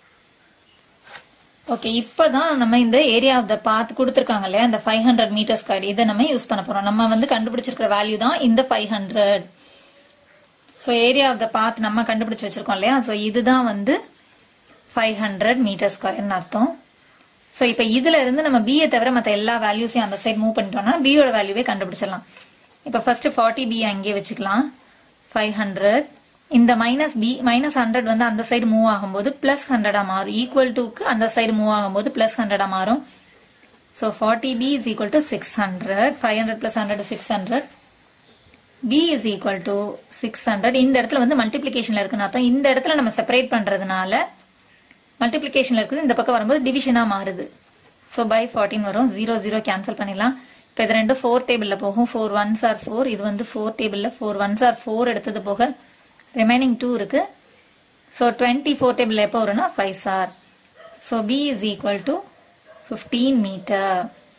okay இப்பதான் நம்ம இந்த ஏரியா ஆஃப் த பாத் கொடுத்துருக்காங்க இல்லையா இந்த ஃபைவ் ஹண்ட்ரட் மீட்டர் ஸ்கொயர் இதை நம்ம யூஸ் பண்ண போறோம் நம்ம வந்து கண்டுபிடிச்சிருக்கிற வேல்யூ தான் இந்த five hundred so area of the path நம்ம கண்டுபிடிச்சு வச்சிருக்கோம் இல்லையா ஸோ இதுதான் வந்து ஃபைவ் ஹண்ட்ரட் மீட்டர் ஸ்கொயர்னு அர்த்தம் ஸோ இப்போ இதுல இருந்து நம்ம பியை தவிர மற்ற எல்லா வேல்யூஸையும் அந்த சைடு மூவ் பண்ணிட்டோம்னா பியோட வேல்யூவே கண்டுபிடிச்சிடலாம் இப்போ ஃபர்ஸ்ட் ஃபார்ட்டி பி அங்கே வச்சுக்கலாம் ஃபைவ் ஹண்ட்ரட் இந்த மைனஸ் பி மைனஸ் ஹண்ட்ரட் வந்து அந்த சைடு மூவ் ஆகும்போது பிளஸ் ஹண்ட்ரடா மாறும் ஈக்குவல் டுக்கு அந்த சைடு மூவ் ஆகும்போது பிளஸ் ஹண்ட்ரடா மாறும் so forty b is equal to six hundred five hundred plus hundred six hundred b is equal to six hundred இந்த இடத்துல வந்து மல்டிபிளிகேஷன்ல இருக்குன்னு அர்த்தம் இந்த இடத்துல நம்ம செப்பரேட் பண்றதுனால மல்டிபிளிகேஷன்ல இருக்குது இந்த பக்கம் வரும்போது டிவிஷனா மாறுது ஸோ பை ஃபார்ட்டின் வரும் ஜீரோ ஜீரோ கேன்சல் பண்ணிடலாம் இப்போ இது ரெண்டு ஃபோர் டேபிள்ல போகும் ஃபோர் ஒன்ஸ் ஆர் ஃபோர் இது வந்து ஃபோர் டேபிள்ல ஃபோர் ஒன்ஸ் ஆர் ஃபோர் எடுத்தது போக ரிமைனிங் டூ இருக்கு ஸோ டுவெண்ட்டி ஃபோர் டேபிள் எப்போ வரும்னா ஃபைவ் சார் so b is equal to fifteen metre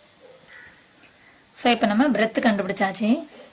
so இப்போ நம்ம பிரெத் கண்டுபிடிச்சாச்சு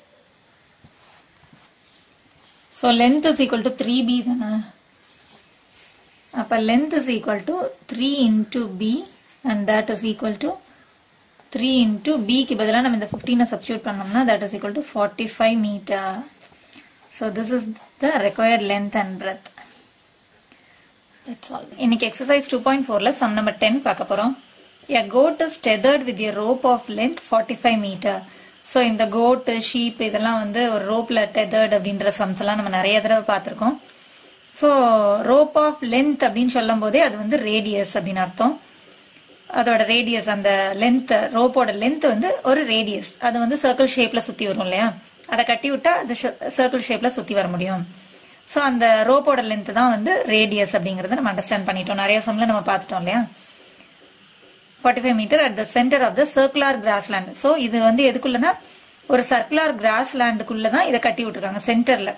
so length is equal to three b தானே அப்போ length is equal to three into b and that is equal to three into பிக்கு பதிலாக நம்ம இந்த ஃபிஃப்டீனை சப்ஸ்டியூட் பண்ணோம்னா that is equal to forty five metre so this is the required length and breadth that's all இன்னைக்கு exercise two point ஃபோரில் sum number ten பார்க்க போகிறோம் A goat is tethered with a rope of length 45 meter. So இந்த goat sheep இதெல்லாம் வந்து ஒரு ரோப்ல tethered அப்படின்ற sums எல்லாம் நம்ம நிறைய தடவை பார்த்துருக்கோம் ஸோ ரோப் ஆஃப் லென்த் அப்படின்னு சொல்லும் போதே அது வந்து ரேடியஸ் அப்படின்னு அர்த்தம் அதோட ரேடியஸ் அந்த லென்த் ரோப்போட லென்த் வந்து ஒரு ரேடியஸ் அது வந்து சர்க்கிள் ஷேப்ல சுத்தி வரும் இல்லையா அதை கட்டி விட்டா அது சர்க்கிள் ஷேப்ல சுத்தி வர முடியும் ஸோ அந்த ரோப்போட லென்த் தான் வந்து ரேடியஸ் அப்படிங்கறத நம்ம அண்டர்ஸ்டாண்ட் பண்ணிட்டோம் நிறைய சம்ல நம்ம பார்த்துட்டோம் இல்லையா forty five metre at the centre of the circular grassland so இது வந்து எதுக்குள்ளனா ஒரு சர்க்குலர் கிராஸ்லேண்டுக்குள்ள தான் இதை கட்டி விட்டுருக்காங்க சென்டர்ல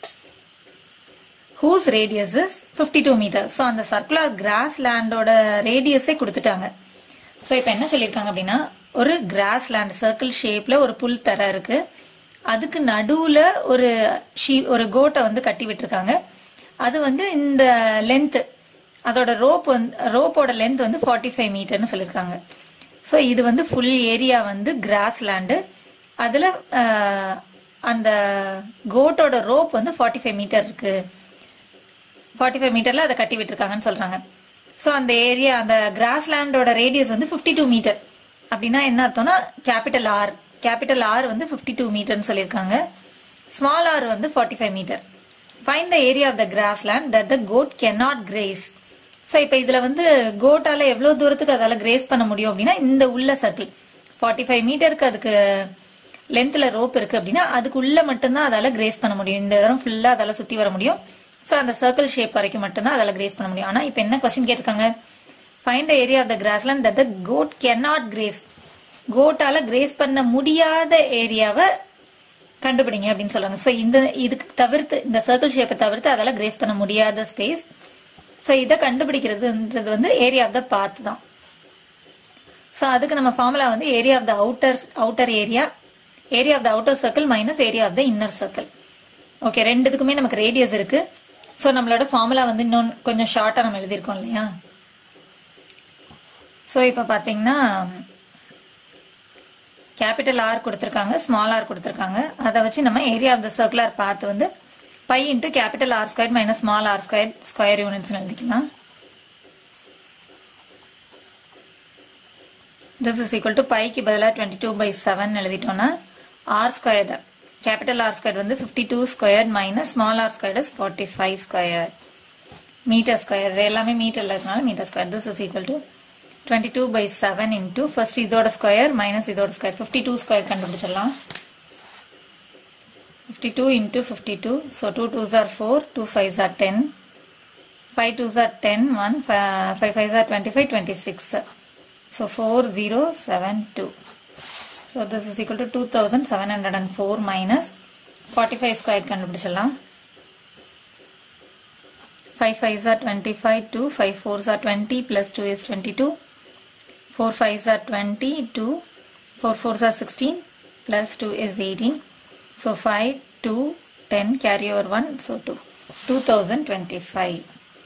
whose radius is fifty two metre so அந்த சர்க்குலர் கிராஸ் லேண்டோட ரேடியஸே கொடுத்துட்டாங்க ஸோ இப்போ என்ன சொல்லியிருக்காங்க அப்படின்னா ஒரு கிராஸ் லேண்ட் சர்க்கிள் ஷேப்ல ஒரு புல் தர இருக்கு அதுக்கு நடுவுல ஒரு ஷீ ஒரு கோட்டை வந்து கட்டி விட்டுருக்காங்க அது வந்து இந்த லென்த் அதோட ரோப் வந்து ரோப்போட லென்த் வந்து ஃபார்ட்டி ஃபைவ் மீட்டர்னு சொல்லியிருக்காங்க ஸோ இது வந்து ஃபுல் ஏரியா வந்து கிராஸ் லேண்டு அதில் அந்த கோட்டோட ரோப் வந்து ஃபார்ட்டி ஃபைவ் மீட்டர் இருக்கு ஃபார்ட்டி ஃபைவ் மீட்டர்ல அதை கட்டி விட்டுருக்காங்கன்னு சொல்றாங்க ஸோ அந்த ஏரியா அந்த கிராஸ் லேண்டோட ரேடியஸ் வந்து ஃபிஃப்டி டூ மீட்டர் அப்படின்னா என்ன அர்த்தம்னா கேபிட்டல் ஆர் கேபிட்டல் ஆர் வந்து ஃபிஃப்டி டூ மீட்டர்னு சொல்லியிருக்காங்க ஸ்மால் ஆர் வந்து forty five metre find the area of the cross land that the goat can not graze so இப்போ இதுல வந்து கோட்டால எவ்வளவு தூரத்துக்கு அதால கிரேஸ் பண்ண முடியும் அப்படின்னா இந்த உள்ள சர்க்கிள் ஃபார்ட்டி ஃபைவ் மீட்டருக்கு அதுக்கு லென்த்ல ரோப் இருக்கு அப்படின்னா அதுக்குள்ள மட்டும்தான் அதால கிரேஸ் பண்ண முடியும் இந்த இடம் ஃபுல்லா அதால சுத்தி வர முடியும் ஸோ அந்த சர்க்கிள் ஷேப் வரைக்கும் மட்டும்தான் அதால கிரேஸ் பண்ண முடியும் ஆனா இப்போ என்ன கொஸ்டின் கேட்டிருக்காங்க find the area of the grassland that the goat can not graze கோட்டால கிரேஸ் பண்ண முடியாத ஏரியாவை கண்டுபிடிங்க அப்படின்னு சொல்லுவாங்க ஸோ இந்த இதுக்கு தவிர்த்து இந்த சர்க்கிள் ஷேப்பை தவிர்த்து அதால கிரேஸ் பண்ண முடியாத ஸ்பேஸ் ஸோ இதை கண்டுபிடிக்கிறதுன்றது வந்து ஏரியா ஆஃப் த பாத் தான் ஸோ அதுக்கு நம்ம ஃபார்முலா வந்து area of the outer outer area area of the outer circle minus area of the inner circle okay ரெண்டுத்துக்குமே நமக்கு ரேடியஸ் இருக்கு ஸோ நம்மளோட ஃபார்முலா வந்து இன்னும் கொஞ்சம் ஷார்ட்டாக நம்ம எழுதியிருக்கோம் இல்லையா ஸோ இப்போ பார்த்தீங்கன்னா கேபிட்டல் ஆர் கொடுத்துருக்காங்க ஸ்மால் ஆர் கொடுத்துருக்காங்க அதை வச்சு நம்ம area of the circular path வந்து pi into capital R square minus small R square square units எழுதிக்கலாம் திஸ் இஸ் ஈக்குவல் டு பைக்கு பதிலாக டுவெண்ட்டி டூ பை செவன் எழுதிட்டோம்னா R square capital R square வந்து fifty two square minus small R square is forty five square metre square எல்லாமே மீட்டர்ல இருக்கனால metre square this is equal to twenty two by seven into first இதோட square minus இதோட square fifty two square கண்டுபிடிச்சிடலாம் fifty two into fifty two so two twos are four two fives are ten five twos are ten one five fives are twenty five twenty six so four zero seven two so this is equal to two thousand seven hundred and four minus forty five square கண்டுபிடிச்சிடலாம் 5 5s are 25, 2, 5 4s are 20, plus 2 is 22, 4 5s are 20, 2, 4 4s are 16, plus 2 is 18. So 5, 2, 10, carry over 1, so 2. 2025.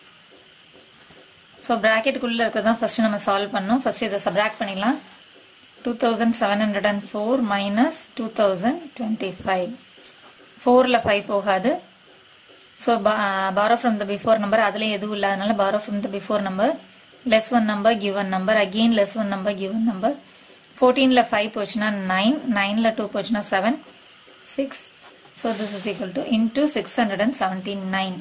So ப்ராக்கெட்டுக்குள்ளே இருக்கிறது தான் first நம்ம solve பண்ணோம் first இதை subtract பண்ணிடலாம் two thousand seven hundred and four minus two thousand twenty five ஃபோரில் five போகாது so borrow from the before number அதில் எதுவும் இல்லாதனால borrow from the before number less one number give one number again less one number give one number ஃபோர்டீனில் five போச்சுன்னா nine நைனில் two போச்சுன்னா seven six so this is equal to into six hundred and seventy nine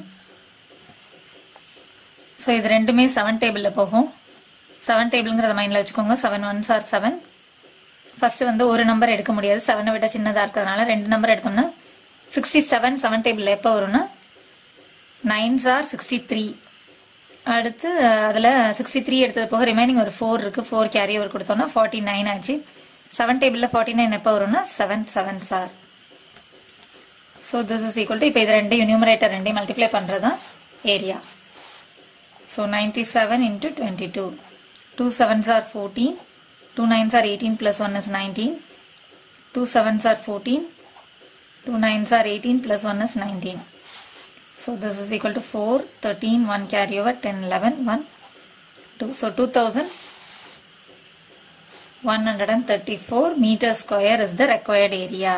so இது ரெண்டுமே seven டேபிளில் போகும் seven டேபிள்ங்கிறத மைண்டில் வச்சுக்கோங்க seven ones are seven first வந்து ஒரு நம்பர் எடுக்க முடியாது செவனை விட சின்னதாக இருக்கிறதுனால ரெண்டு நம்பர் எடுத்தோம்னா சிக்ஸ்டி செவன் செவன் டேபிள் எப்போ வரும்னா நைன்ஸ் ஆர் சிக்ஸ்டி த்ரீ அடுத்து அதில் சிக்ஸ்டி த்ரீ எடுத்தது போக ரிமைனிங் ஒரு ஃபோர் இருக்கு ஃபோர் கேரி ஓவர் கொடுத்தோம்னா ஃபார்ட்டி நைன் ஆச்சு செவன் டேபிளில் ஃபார்ட்டி நைன் எப்போ வரும்னா seven seven sir so this is equal to இப்போ இது ரெண்டு யூனியூமரேட்டர் ரெண்டையும் மல்டிப்ளை பண்ணுறது தான் area so ninety seven into twenty two two sevens are fourteen two nines are eighteen plus one is nineteen two sevens are fourteen two nines are eighteen plus one is nineteen So this is equal to 4, 13, 1 carry over, 10, 11, 1, 2. So 2134 meter square is the required area.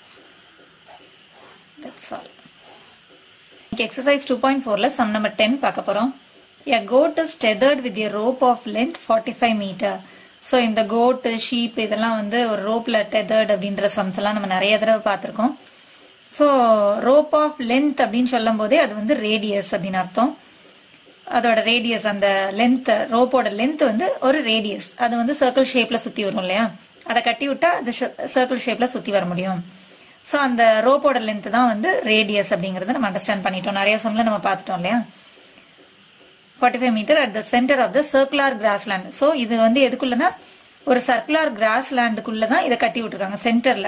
That's all. Exercise 2.4 sum number 10 பார்க்க போறோம் A goat is tethered with a rope of length 45 meter. So இந்த goat sheep இதெல்லாம் வந்து ஒரு ரோப்ல tethered அப்படின்ற sums எல்லாம் நம்ம நிறைய தடவை பார்த்துருக்கோம் ஸோ ரோப் ஆஃப் லென்த் அப்படின்னு சொல்லும் போதே அது வந்து ரேடியஸ் அப்படின்னு அர்த்தம் அதோட ரேடியஸ் அந்த லென்த் ரோப்போட லென்த் வந்து ஒரு ரேடியஸ் அது வந்து சர்க்கிள் ஷேப்ல சுத்தி வரும் இல்லையா அதை கட்டி விட்டா அது சர்க்கிள் ஷேப்ல சுத்தி வர முடியும் ஸோ அந்த ரோப்போட லென்த் தான் வந்து ரேடியஸ் அப்படிங்கறத நம்ம அண்டர்ஸ்டாண்ட் பண்ணிட்டோம் நிறைய சம்ல நம்ம பார்த்துட்டோம் இல்லையா forty five metre at the centre of the circular grassland so இது வந்து எதுக்குள்ளனா ஒரு சர்க்குலர் கிராஸ் லேண்டுக்குள்ள தான் இதை கட்டி விட்டுருக்காங்க சென்டர்ல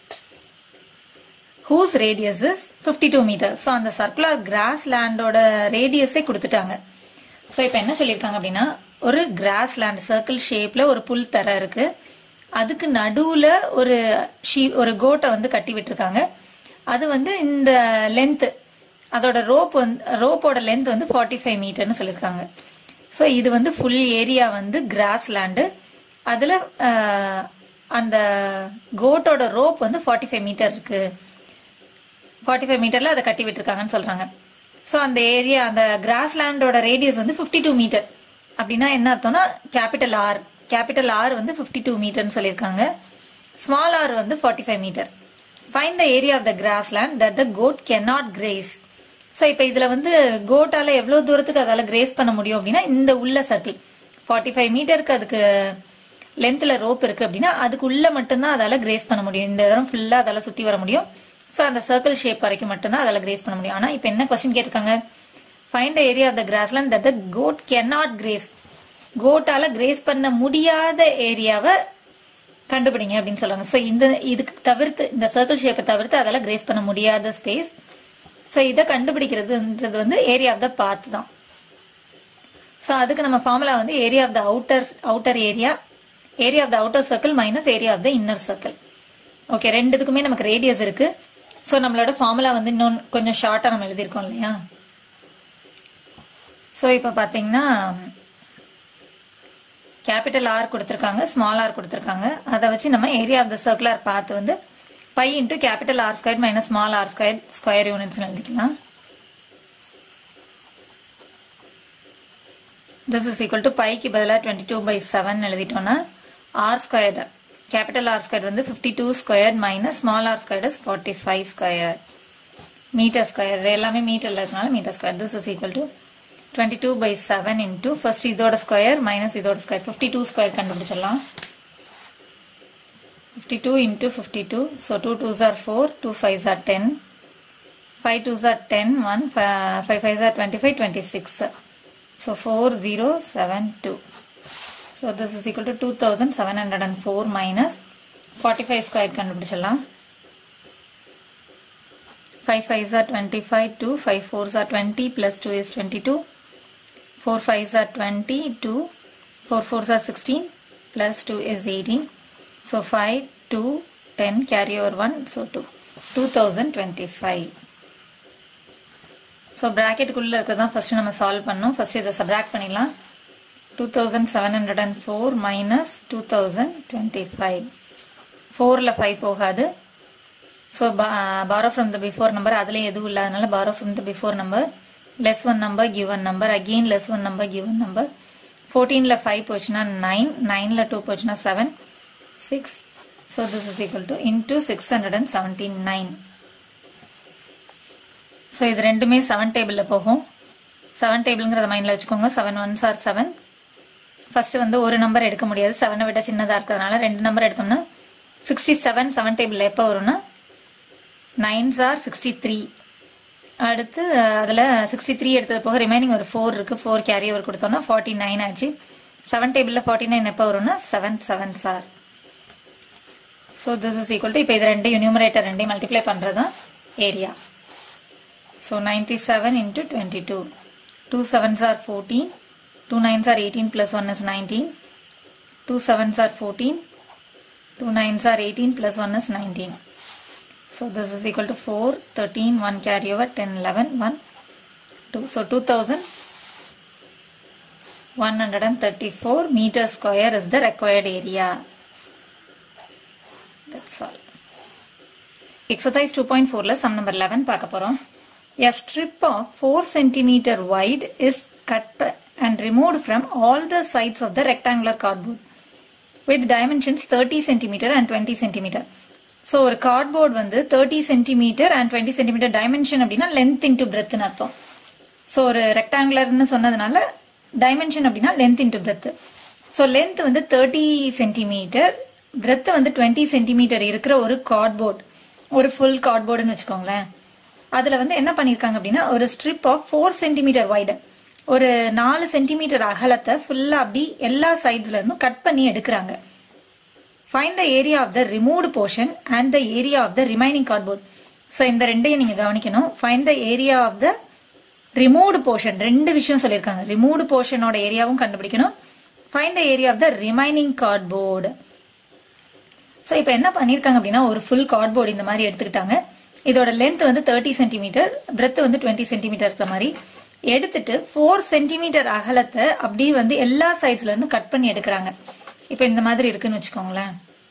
whose radius is fifty two metre so அந்த சர்க்குலர் கிராஸ் லேண்டோட ரேடியஸே கொடுத்துட்டாங்க ஸோ இப்போ என்ன சொல்லியிருக்காங்க அப்படின்னா ஒரு கிராஸ் லேண்ட் சர்க்கிள் ஷேப்ல ஒரு புல் தர இருக்கு அதுக்கு நடுவுல ஒரு ஷீ ஒரு கோட்டை வந்து கட்டி விட்டுருக்காங்க அது வந்து இந்த லென்த் அதோட ரோப் வந்து ரோப்போட லென்த் வந்து ஃபார்ட்டி ஃபைவ் மீட்டர்னு சொல்லியிருக்காங்க ஸோ இது வந்து ஃபுல் ஏரியா வந்து கிராஸ் லேண்டு அதில் அந்த கோட்டோட ரோப் வந்து ஃபார்ட்டி ஃபைவ் மீட்டர் இருக்கு ஃபார்ட்டி ஃபைவ் மீட்டர்ல அதை கட்டி விட்டுருக்காங்கன்னு சொல்றாங்க ஸோ அந்த ஏரியா அந்த கிராஸ் லேண்டோட ரேடியஸ் வந்து ஃபிஃப்டி டூ மீட்டர் அப்படின்னா என்ன அர்த்தம்னா கேபிட்டல் ஆர் கேபிட்டல் ஆர் வந்து ஃபிஃப்டி டூ மீட்டர்னு சொல்லியிருக்காங்க ஸ்மால் ஆர் வந்து forty five metre find the area of the cross land that the goat can not graze so இப்போ இதுல வந்து கோட்டால எவ்வளவு தூரத்துக்கு அதால கிரேஸ் பண்ண முடியும் அப்படின்னா இந்த உள்ள சர்க்கிள் ஃபார்ட்டி ஃபைவ் மீட்டருக்கு அதுக்கு லென்த்ல ரோப் இருக்கு அப்படின்னா அதுக்குள்ள மட்டும்தான் அதால கிரேஸ் பண்ண முடியும் இந்த இடம் ஃபுல்லா அதால சுத்தி வர முடியும் ஸோ அந்த சர்க்கிள் ஷேப் வரைக்கும் மட்டும்தான் அதில் கிரேஸ் பண்ண முடியும் ஆனால் இப்போ என்ன கொஸ்டின் கேட்டிருக்காங்க find area of the grassland that the goat can not graze கோட்டால கிரேஸ் பண்ண முடியாத ஏரியாவை கண்டுபிடிங்க அப்படின்னு சொல்லுவாங்க ஸோ இந்த இதுக்கு தவிர்த்து இந்த சர்க்கிள் ஷேப்பை தவிர்த்து அதெல்லாம் கிரேஸ் பண்ண முடியாத ஸ்பேஸ் ஸோ இதை கண்டுபிடிக்கிறதுன்றது வந்து ஏரியா ஆஃப் த பாத் தான் ஸோ அதுக்கு நம்ம ஃபார்முலா வந்து area of the outer outer area area of the outer circle minus area of the inner circle okay ரெண்டுத்துக்குமே நமக்கு ரேடியஸ் இருக்கு ஸோ நம்மளோட ஃபார்முலா வந்து இன்னும் கொஞ்சம் ஷார்ட்டாக நம்ம எழுதியிருக்கோம் இல்லையா ஸோ இப்போ பார்த்தீங்கன்னா கேபிட்டல் ஆர் கொடுத்துருக்காங்க ஸ்மால் ஆர் கொடுத்துருக்காங்க அதை வச்சு நம்ம ஏரியா ஆஃப் த சர்க்குலர் பார்த்து வந்து pi into capital R square minus small R square square units எழுதிக்கலாம் திஸ் இஸ் ஈக்குவல் டு பைக்கு பதிலாக டுவெண்ட்டி டூ பை செவன் எழுதிட்டோம்னா R squared capital R square வந்து fifty two square minus small R square is forty five square metre square எல்லாமே மீட்டர்ல இருக்கனால metre square this is equal to twenty two by seven into first இதோட square minus இதோட square fifty two square கண்டுபிடிச்சிடலாம் fifty two into fifty two so two twos are four two fives are ten five twos are ten one five fives are twenty five twenty six so four zero seven two so this is equal to two thousand seven hundred and four minus forty five square கண்டுபிடிச்சிடலாம் 5 5s are 25, 2, 5 4s are 20, plus 2 is 22, 4 5s are 20, 2, 4 4s are 16, plus 2 is 18. So 5, 2, 10, carry over 1, so 2. 2025. So ப்ராக்கெட்டுக்குள்ளே இருக்கிறது தான் first நம்ம solve பண்ணோம் first இதை subtract பண்ணிடலாம் two thousand seven hundred and four minus two thousand twenty five ஃபோரில் five போகாது so borrow from the before number அதுலேயும் எதுவும் இல்லாதனால borrow from the before number less one number given number again less one number given number ஃபோர்டீனில் five போச்சுன்னா nine நைனில் two போச்சுன்னா seven six so this is equal to into six hundred and seventy nine so இது ரெண்டுமே seven டேபிளில் போகும் seven டேபிள்ங்கிறத மைண்டில் வச்சுக்கோங்க seven ones are seven first வந்து ஒரு நம்பர் எடுக்க முடியாது செவனை விட சின்னதாக இருக்கிறதுனால ரெண்டு நம்பர் எடுத்தோம்னா சிக்ஸ்டி செவன் செவன் டேபிளில் எப்போ வரும்னா நைன்ஸ் ஆர் சிக்ஸ்டி த்ரீ அடுத்து அதில் சிக்ஸ்டி த்ரீ எடுத்தது போக ரிமைனிங் ஒரு ஃபோர் இருக்குது ஃபோர் கேரி ஓவர் கொடுத்தோம்னா ஃபார்ட்டி நைன் ஆச்சு செவன் டேபிளில் ஃபார்ட்டி நைன் எப்போ வரும்னா seven seven sir so this is equal to இப்போ இது ரெண்டு யூனியூமரேட்டர் ரெண்டையும் மல்டிப்ளை பண்ணுறது தான் area so ninety seven into twenty two two sevens are fourteen two nines are eighteen plus one is nineteen two sevens are fourteen two nines are eighteen plus one is nineteen So this is equal to 4, 13, 1 carry over, 10, 11, 1, 2. So 2134 meter square is the required area. That's all. Exercise 2.4 ல sum number 11 பார்க்க போறோம். A strip of 4 centimeter wide is cut and removed from all the sides of the rectangular cardboard with dimensions 30 centimeter and 20 centimeter. So ஒரு cardboard வந்து thirty centimetre and twenty centimetre dimension அப்படின்னா length into பிரெத்னு அர்த்தம் so ஒரு ரெக்டாங்குலர்னு சொன்னதுனால dimension அப்படின்னா length into breadth so length வந்து தேர்ட்டி சென்டிமீட்டர் பிரெத் வந்து டுவெண்ட்டி சென்டிமீட்டர் இருக்கிற ஒரு கார்ட்போர்ட் ஒரு ஃபுல் கார்ட்போர்டுன்னு வச்சுக்கோங்களேன் அதில் வந்து என்ன பண்ணியிருக்காங்க அப்படின்னா ஒரு strip of four centimetre wide ஒரு நாலு சென்டிமீட்டர் அகலத்தை ஃபுல்லாக அப்படி எல்லா சைட்ஸ்ல இருந்தும் கட் பண்ணி எடுக்கிறாங்க find the area of the removed portion and the area of the remaining cardboard so இந்த ரெண்டையும் நீங்கள் கவனிக்கணும் find the area of the removed portion ரெண்டு விஷயம் சொல்லியிருக்காங்க ரிமூவ்டு போர்ஷனோட ஏரியாவும் கண்டுபிடிக்கணும் find the area of the remaining cardboard so இப்போ என்ன பண்ணியிருக்காங்க அப்படின்னா ஒரு ஃபுல் கார்ட்போர்டு இந்த மாதிரி எடுத்துக்கிட்டாங்க இதோட லென்த் வந்து தேர்ட்டி சென்டிமீட்டர் பிரெத் வந்து டுவெண்ட்டி சென்டிமீட்டர் இருக்கிற மாதிரி எடுத்துட்டு ஃபோர் சென்டிமீட்டர் அகலத்தை அப்படியே வந்து எல்லா சைட்ஸ்ல இருந்து கட் பண்ணி எடுக்கிறாங்க இப்போ இந்த மாதிரி இருக்குன்னு வச்சுக்கோங்களேன்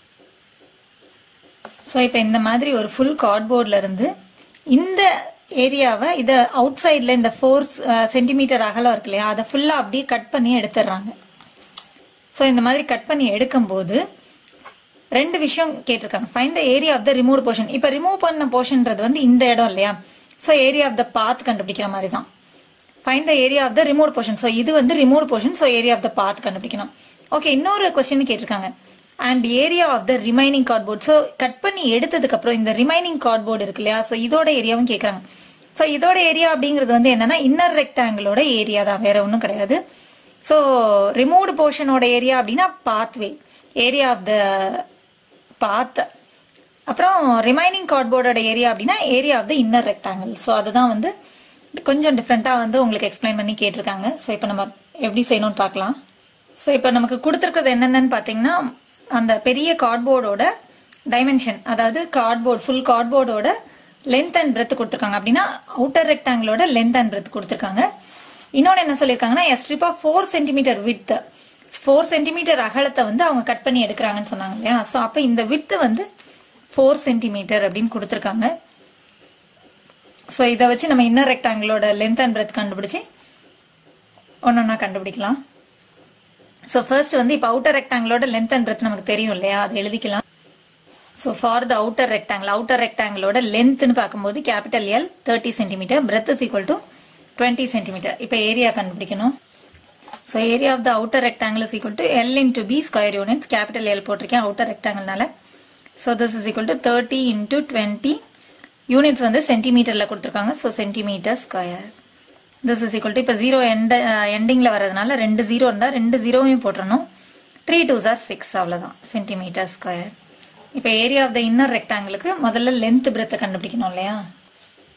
ஸோ இப்போ இந்த மாதிரி ஒரு ஃபுல் கார்ட்போர்ட்ல இருந்து இந்த ஏரியாவை இதை அவுட் சைடில் இந்த ஃபோர் சென்டிமீட்டர் அகலம் இருக்கு இல்லையா அதை ஃபுல்லாக அப்படியே கட் பண்ணி எடுத்துடுறாங்க ஸோ இந்த மாதிரி கட் பண்ணி எடுக்கும்போது ரெண்டு விஷயம் கேட்டிருக்காங்க find the area of the remove portion இப்போ ரிமூவ் பண்ண போர்ஷன்றது வந்து இந்த இடம் இல்லையா so area of the path கண்டுபிடிக்கிற மாதிரி தான் find the area of the remove portion so இது வந்து remove portion so area of the path கண்டுபிடிக்கணும் ஓகே இன்னொரு கொஸ்டின் கேட்டிருக்காங்க and area of the remaining cardboard so cut பண்ணி எடுத்ததுக்கு அப்புறம் இந்த ரிமைனிங் கார்ட்போர்டு இருக்கு இல்லையா ஸோ இதோட ஏரியாவும் கேட்குறாங்க ஸோ இதோட ஏரியா அப்படிங்கிறது வந்து என்னன்னா இன்னர் ரெக்டாங்கிளோட ஏரியா தான் வேற ஒன்றும் கிடையாது ஸோ ரிமூவ்டு போர்ஷனோட ஏரியா அப்படின்னா pathway area of the path அப்புறம் ரிமைனிங் கார்ட்போர்டோட ஏரியா அப்படின்னா area of the inner rectangle so அதுதான் வந்து கொஞ்சம் டிஃப்ரெண்ட்டாக வந்து உங்களுக்கு எக்ஸ்பிளைன் பண்ணி கேட்டிருக்காங்க ஸோ இப்போ நம்ம எப்படி செய்யணும்னு பார்க்கலாம் ஸோ இப்போ நமக்கு கொடுத்துருக்கிறது என்னென்னு பார்த்தீங்கன்னா அந்த பெரிய கார்ட்போர்டோட டைமென்ஷன் அதாவது கார்ட்போர்ட் ஃபுல் கார்ட்போர்டோட லென்த் அண்ட் பிரெத் கொடுத்துருக்காங்க அப்படின்னா அவுட்டர் ரெக்டாங்கிளோட லென்த் அண்ட் பிரெத் கொடுத்துருக்காங்க இன்னொன்று என்ன சொல்லியிருக்காங்கன்னா strip of four centimetre width four centimetre அகலத்தை வந்து அவங்க கட் பண்ணி எடுக்கிறாங்கன்னு சொன்னாங்க இல்லையா ஸோ அப்போ இந்த வித்து வந்து ஃபோர் சென்டிமீட்டர் அப்படின்னு கொடுத்துருக்காங்க ஸோ இதை வச்சு நம்ம இன்னர் ரெக்டாங்கிளோட லென்த் அண்ட் பிரெத் கண்டுபிடிச்சி ஒன்றொன்னா கண்டுபிடிக்கலாம் ஸோ ஃபர்ஸ்ட் வந்து இப்போ அவுட்டர் ரெக்டாங்கிளோட லென்த் அண்ட் பிரெத் நமக்கு தெரியும் இல்லையா அதை எழுதிக்கலாம் so for the outer rectangle outer ரெக்டாங்கிளோட லென்த்னு பார்க்கும்போது capital L thirty centimetre breadth is equal to twenty centimetre இப்போ ஏரியா கண்டுபிடிக்கணும் so area of the outer rectangle is equal to L into B square units capital L போட்டிருக்கேன் outer ரெக்டாங்கிள்னால so this is equal to thirty into twenty units வந்து சென்டிமீட்டரில் கொடுத்துருக்காங்க so centimetre square this is equal to இப்போ zero end எண்டிங்கில் வரதுனால ரெண்டு zero இருந்தால் ரெண்டு ஜீரோவையும் போட்டுறணும் த்ரீ டூ சார் சிக்ஸ் அவ்வளோதான் சென்டிமீட்டர் ஸ்கொயர் இப்போ ஏரியா ஆஃப் த இன்னர் ரெக்டாங்கிளுக்கு முதல்ல லென்த் பிரெத்தை கண்டுபிடிக்கணும் இல்லையா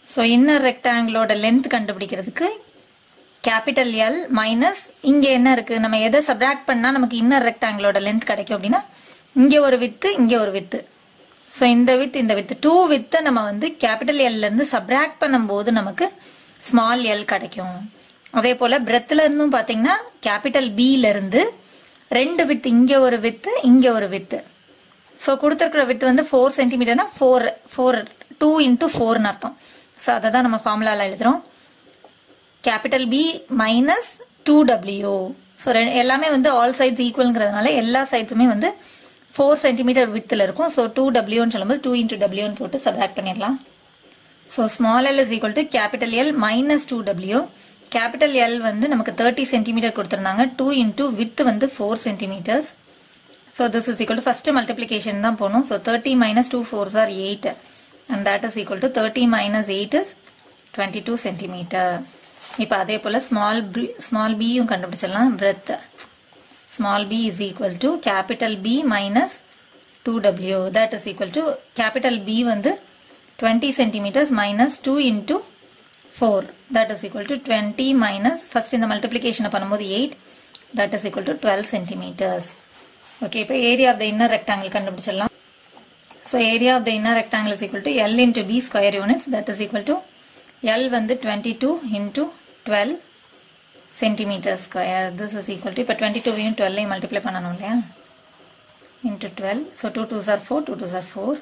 ஸோ இன்னர் ரெக்டாங்கிளோட லென்த் கண்டுபிடிக்கிறதுக்கு கேபிட்டல் எல் மைனஸ் இங்க என்ன இருக்கு நம்ம எதை சப்ராக்ட் பண்ணா நமக்கு இன்னர் ரெக்டாங்கிளோட லென்த் கிடைக்கும் அப்படின்னா இங்க ஒரு வித்து இங்க ஒரு வித்து ஸோ இந்த வித் இந்த வித் டூ வித்தை நம்ம வந்து கேபிட்டல் எல்ல இருந்து சப்ராக்ட் பண்ணும்போது நமக்கு ஸ்மால் எல் கிடைக்கும் அதே போல பிரெத்ல இருந்தும் பாத்தீங்கன்னா கேபிட்டல் பில இருந்து ரெண்டு வித் இங்க ஒரு வித்து இங்க ஒரு வித்து ஸோ கொடுத்துருக்கிற வித் வந்து ஃபோர் சென்டிமீட்டர்னா ஃபோர் ஃபோர் டூ இன்டூ ஃபோர்னு அர்த்தம் ஸோ அதை தான் நம்ம ஃபார்முலாவில் எழுதுறோம் capital B minus two W so எல்லாமே வந்து ஆல் சைட்ஸ் ஈக்குவல்ங்கிறதுனால எல்லா சைட்ஸுமே வந்து ஃபோர் சென்டிமீட்டர் வித்தில் இருக்கும் ஸோ டூ டபிள்யூன்னு சொல்லும்போது டூ இன்டூ டபிள்யூன்னு போட்டு சப்ராக்ட் பண்ணிடலாம் so small L is equal to capital L minus two W capital L வந்து நமக்கு தேர்ட்டி சென்டிமீட்டர் கொடுத்துருந்தாங்க டூ இன்டூ வித் வந்து four centimetres so this is equal to first multiplication தான் போகணும் so thirty minus two fours are eight and that is equal to thirty minus eight is twenty two centimetre இப்போ அதே போல் small B small பியும் கண்டுபிடிச்சிடலாம் breadth small B is equal to capital B minus two W that is equal to capital B வந்து twenty centimetres minus two into four that is equal to twenty minus first இந்த மல்டிப்ளிகேஷனை பண்ணும்போது eight that is equal to twelve centimetres okay இப்போ area of the inner rectangle கண்டுபிடிச்சிடலாம் so area of the inner rectangle is equal to L into B square units that is equal to L வந்து twenty two into twelve centimetre square this is equal to இப்போ twenty டூவையும் டுவெல்லையும் multiply பண்ணணும் இல்லையா into twelve so two two sir four two two sir four